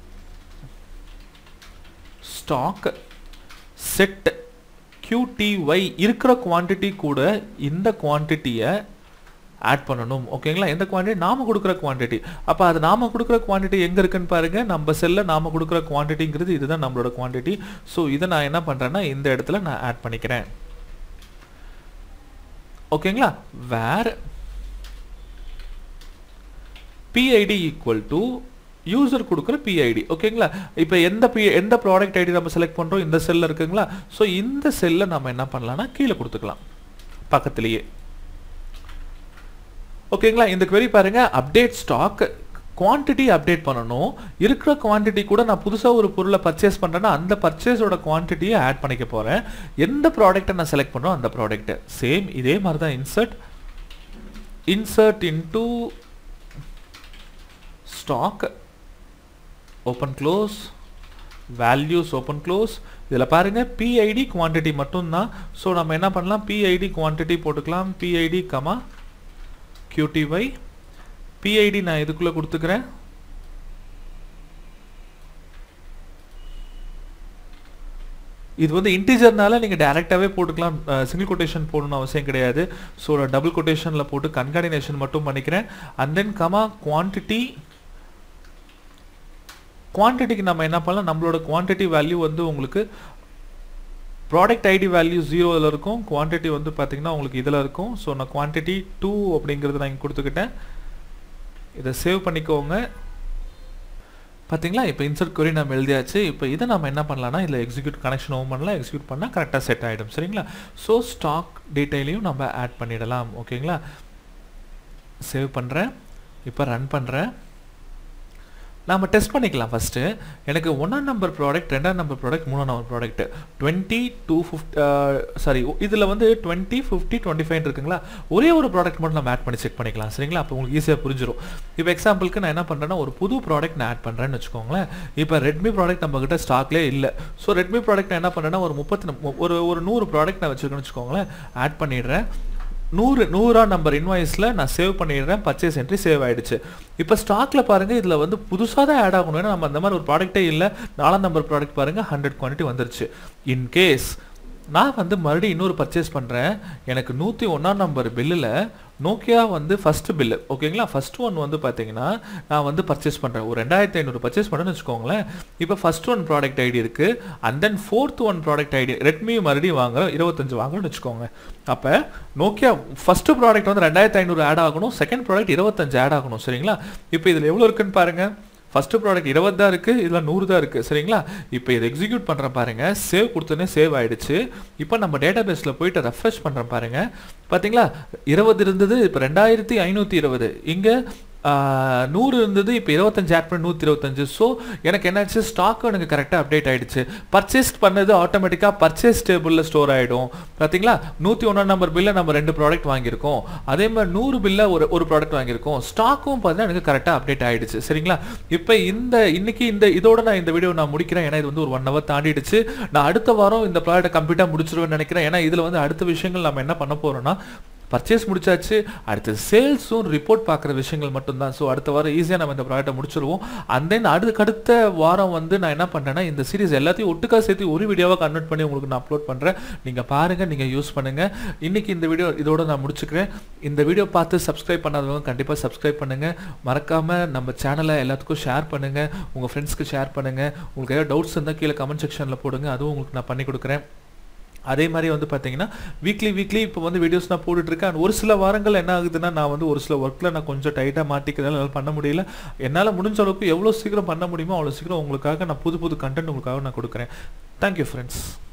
stock set QTY இருக்கிற குவாண்டிட்டி கூட இந்த குவாண்டிட்டியை ஆட் பண்ணணும் ஓகேங்களா எந்த குவான்டிட்டி நாம கொடுக்குற குவான்டிட்டி அப்போ அது நாம கொடுக்குற குவான்டிட்டி எங்கே இருக்குன்னு பாருங்க நம்ம செல்ல நாம கொடுக்குற குவான்டிட்டிங்கிறது இதுதான் நம்மளோட குவான்டிட்டி ஸோ இதை நான் என்ன பண்ணுறேன்னா இந்த இடத்துல நான் ஆட் பண்ணிக்கிறேன் ஓகேங்களா where PID equal to user கொடுக்குற பிஐடி ஓகேங்களா இப்போ எந்த பி எந்த ப்ராடக்ட் ஐடி நம்ம செலக்ட் பண்ணுறோம் இந்த செல்லில் இருக்குங்களா ஸோ இந்த செல்லை நம்ம என்ன பண்ணலாம்னா கீழே கொடுத்துக்கலாம் பக்கத்துலேயே ஓகேங்களா இந்த query பாருங்க அப்டேட் ஸ்டாக் குவான்டிட்டி அப்டேட் பண்ணணும் இருக்கிற குவான்டிட்டி கூட நான் புதுசாக ஒரு பொருளை பர்ச்சேஸ் பண்ணுறேன்னா அந்த பர்ச்சேஸோட குவான்டிட்டியை ஆட் பண்ணிக்க போகிறேன் எந்த ப்ராடக்ட்டை நான் செலக்ட் பண்ணுறோம் அந்த ப்ராடக்ட்டை சேம் இதே மாதிரி தான் insert insert into stock open close values open close இதில் பாருங்கள் பிஐடி குவான்டிட்டி மட்டும்தான் ஸோ நம்ம என்ன பண்ணலாம் பிஐடி குவான்டிட்டி போட்டுக்கலாம் பிஐடி கமா QTY PID நான் இதுக்குள்ள கொடுத்துக்கிறேன் இது வந்து இன்டிஜர்னால நீங்கள் டேரெக்டாகவே போட்டுக்கலாம் சிங்கிள் கொட்டேஷன் போடணும்னு அவசியம் கிடையாது ஸோ நான் டபுள் கொட்டேஷனில் போட்டு கன்கார்டினேஷன் மட்டும் பண்ணிக்கிறேன் அண்ட் தென் கமா குவான்டிட்டி குவான்டிட்டிக்கு நம்ம என்ன பண்ணலாம் நம்மளோட குவான்டிட்டி வேல்யூ வந்து உங்களுக்கு ப்ராடக்ட் ஐடி வேல்யூ ஜீரோவில் இருக்கும் குவான்டிட்டி வந்து பார்த்தீங்கன்னா உங்களுக்கு இதில் இருக்கும் ஸோ நான் குவான்டிட்டி டூ அப்படிங்கிறது நான் இங்கே கொடுத்துக்கிட்டேன் இதை சேவ் பண்ணிக்கோங்க பார்த்தீங்களா இப்போ இன்சர்ட் கொரி நம்ம எழுதியாச்சு இப்போ இதை நம்ம என்ன பண்ணலாம்னா இதில் எக்ஸிக்யூட் கனெக்ஷன் ஓன் பண்ணலாம் எக்ஸிக்யூட் பண்ணால் கரெக்டாக செட் ஆகிடும் சரிங்களா ஸோ ஸ்டாக் டீட்டெயிலையும் நம்ம ஆட் பண்ணிடலாம் ஓகேங்களா சேவ் பண்ணுறேன் இப்போ ரன் பண்ணுறேன் நாம் டெஸ்ட் பண்ணிக்கலாம் ஃபஸ்ட்டு எனக்கு ஒன்றாம் நம்பர் ப்ராடக்ட் ரெண்டாம் நம்பர் ப்ராடக்ட் மூணாம் number product twenty two fifty sorry இதில் வந்து டுவெண்ட்டி ஃபிஃப்டி டுவெண்ட்டி ஃபைவ் இருக்குங்களா ஒரே ஒரு ப்ராடக்ட் மட்டும் நம்ம ஆட் பண்ணி செக் பண்ணிக்கலாம் சரிங்களா அப்போ உங்களுக்கு ஈஸியாக புரிஞ்சிடும் இப்போ எக்ஸாம்பிளுக்கு நான் என்ன பண்ணுறேன்னா ஒரு புது ப்ராடக்ட் நான் ஆட் பண்ணுறேன்னு வச்சுக்கோங்களேன் இப்போ ரெட்மி ப்ராடக்ட் நம்மக்கிட்ட ஸ்டாக்லேயே இல்லை ஸோ ரெட்மி ப்ராடக்ட் நான் என்ன பண்ணுறேன்னா ஒரு முப்பத்தி ஒரு ஒரு நூறு ப்ராடக்ட் நான் வச்சுருக்கேன்னு வச்சுக்கோங்களேன் ஆட் பண்ணிடுறேன் நூறு நூறாம் நம்பர் இன்வாய்ஸில் நான் சேவ் பண்ணிடுறேன் பர்ச்சேஸ் என்ட்ரி சேவ் ஆகிடுச்சு இப்போ ஸ்டாக்கில் பாருங்கள் இதில் வந்து புதுசாக தான் ஆட் ஆகணும் ஏன்னா நம்ம அந்த மாதிரி ஒரு ப்ராடக்ட்டே இல்லை நாலாம் நம்பர் ப்ராடக்ட் பாருங்கள் ஹண்ட்ரட் குவான்டிட்டி வந்துருச்சு இன்கேஸ் நான் வந்து மறுபடியும் இன்னொரு பர்ச்சேஸ் பண்ணுறேன் எனக்கு நூற்றி ஒன்றாம் நம்பர் பில்லில் நோக்கியா வந்து ஃபஸ்ட்டு பில்லு ஓகேங்களா ஃபஸ்ட் ஒன் வந்து பார்த்தீங்கன்னா நான் வந்து பர்ச்சேஸ் பண்ணுறேன் ஒரு ரெண்டாயிரத்தி ஐநூறு பர்ச்சேஸ் பண்ணுறேன்னு வச்சுக்கோங்களேன் இப்போ ஃபஸ்ட் ஒன் ப்ராடக்ட் ஐடி இருக்குது and then fourth one product ID Redmi மறுபடியும் வாங்குறோம் இருபத்தஞ்சு வாங்குறோம்னு வச்சுக்கோங்க அப்போ நோக்கியா ஃபஸ்ட்டு ப்ராடக்ட் வந்து ரெண்டாயிரத்தி ஐநூறு ஆட் ஆகணும் செகண்ட் ப்ராடக்ட் இருபத்தஞ்சு ஆட் ஆகணும் சரிங்களா இப்போ இதில் எவ்வளோ இருக்குன்னு பாருங்கள் ஃபஸ்ட்டு ப்ராடக்ட் இருபது தான் இருக்குது இதில் நூறு தான் இருக்குது சரிங்களா இப்போ இதை எக்ஸிக்யூட் பண்ணுறேன் பாருங்கள் சேவ் கொடுத்தோன்னே சேவ் ஆகிடுச்சு இப்போ நம்ம டேட்டா பேஸில் போயிட்டு ரெஃப்ரெஷ் பண்ணுறேன் பாருங்கள் பார்த்தீங்களா இருபது இருந்தது இப்போ ரெண்டாயிரத்தி ஐநூற்றி இருபது இங்கே நூறு இருந்தது இப்போ இருபத்தஞ்சு ஆட் பண்ணி நூற்றி இருபத்தஞ்சு ஸோ எனக்கு என்னாச்சு ஸ்டாக்கும் எனக்கு கரெக்டாக அப்டேட் ஆகிடுச்சு பர்ச்சேஸ் பண்ணது ஆட்டோமேட்டிக்காக பர்ச்சேஸ் டேபிளில் ஸ்டோர் ஆகிடும் பார்த்தீங்களா நூற்றி ஒன்றாம் நம்பர் பில்லில் நம்ம ரெண்டு ப்ராடக்ட் வாங்கியிருக்கோம் அதே மாதிரி நூறு பில்ல ஒரு ஒரு ப்ராடக்ட் வாங்கியிருக்கோம் ஸ்டாக்கும் பார்த்தீங்கன்னா எனக்கு கரெக்டாக அப்டேட் ஆகிடுச்சு சரிங்களா இப்போ இந்த இன்னைக்கு இந்த இதோட நான் இந்த வீடியோ நான் முடிக்கிறேன் ஏன்னா இது வந்து ஒரு ஒன் ஹவர் தாண்டிடுச்சு நான் அடுத்த வாரம் இந்த ப்ராடக்ட்டை கம்ப்ளீட்டாக முடிச்சிருவேன்னு நினைக்கிறேன் ஏன்னா இதில் வந்து அடுத்த விஷயங்கள் நம்ம என்ன பண்ண போகிறோம்னா பர்ச்சேஸ் முடிச்சாச்சு அடுத்து சேல்ஸும் ரிப்போர்ட் பார்க்குற விஷயங்கள் மட்டும்தான் ஸோ அடுத்த வாரம் ஈஸியாக நம்ம இந்த ப்ராடக்ட்டை முடிச்சிருவோம் அண்ட் தென் அடுத்த அடுத்த வாரம் வந்து நான் என்ன பண்ணுறேன்னா இந்த சீரிஸ் எல்லாத்தையும் ஒட்டுக்கா சேர்த்து ஒரு வீடியோவாக கன்வெர்ட் பண்ணி உங்களுக்கு நான் அப்லோட் பண்ணுறேன் நீங்கள் பாருங்கள் நீங்கள் யூஸ் பண்ணுங்கள் இன்றைக்கி இந்த வீடியோ இதோட நான் முடிச்சுக்கிறேன் இந்த வீடியோ பார்த்து சப்ஸ்கிரைப் பண்ணாதவங்க கண்டிப்பாக சப்ஸ்கிரைப் பண்ணுங்கள் மறக்காமல் நம்ம சேனலை எல்லாத்துக்கும் ஷேர் பண்ணுங்கள் உங்கள் ஃப்ரெண்ட்ஸ்க்கு ஷேர் பண்ணுங்கள் உங்களுக்கு ஏதாவது டவுட்ஸ் இருந்தால் கீழே கமெண்ட் செக்ஷனில் போடுங்க அதுவும் உங்களுக்கு நான் பண்ணி கொடுக்குறேன் அதே மாதிரி வந்து பார்த்தீங்கன்னா வீக்லி வீக்லி இப்போ வந்து வீடியோஸ் நான் போட்டுட்ருக்கேன் ஒரு சில வாரங்கள் என்ன ஆகுதுன்னா நான் வந்து ஒரு சில ஒர்க்கில் நான் கொஞ்சம் டைட்டாக மாட்டிக்கிறதால என்னால் பண்ண முடியல என்னால் முடிஞ்ச அளவுக்கு எவ்வளோ சீக்கிரம் பண்ண முடியுமோ அவ்வளோ சீக்கிரம் உங்களுக்காக நான் புது புது கண்டென்ட் உங்களுக்காக நான் கொடுக்குறேன் தேங்க்யூ ஃப்ரெண்ட்ஸ்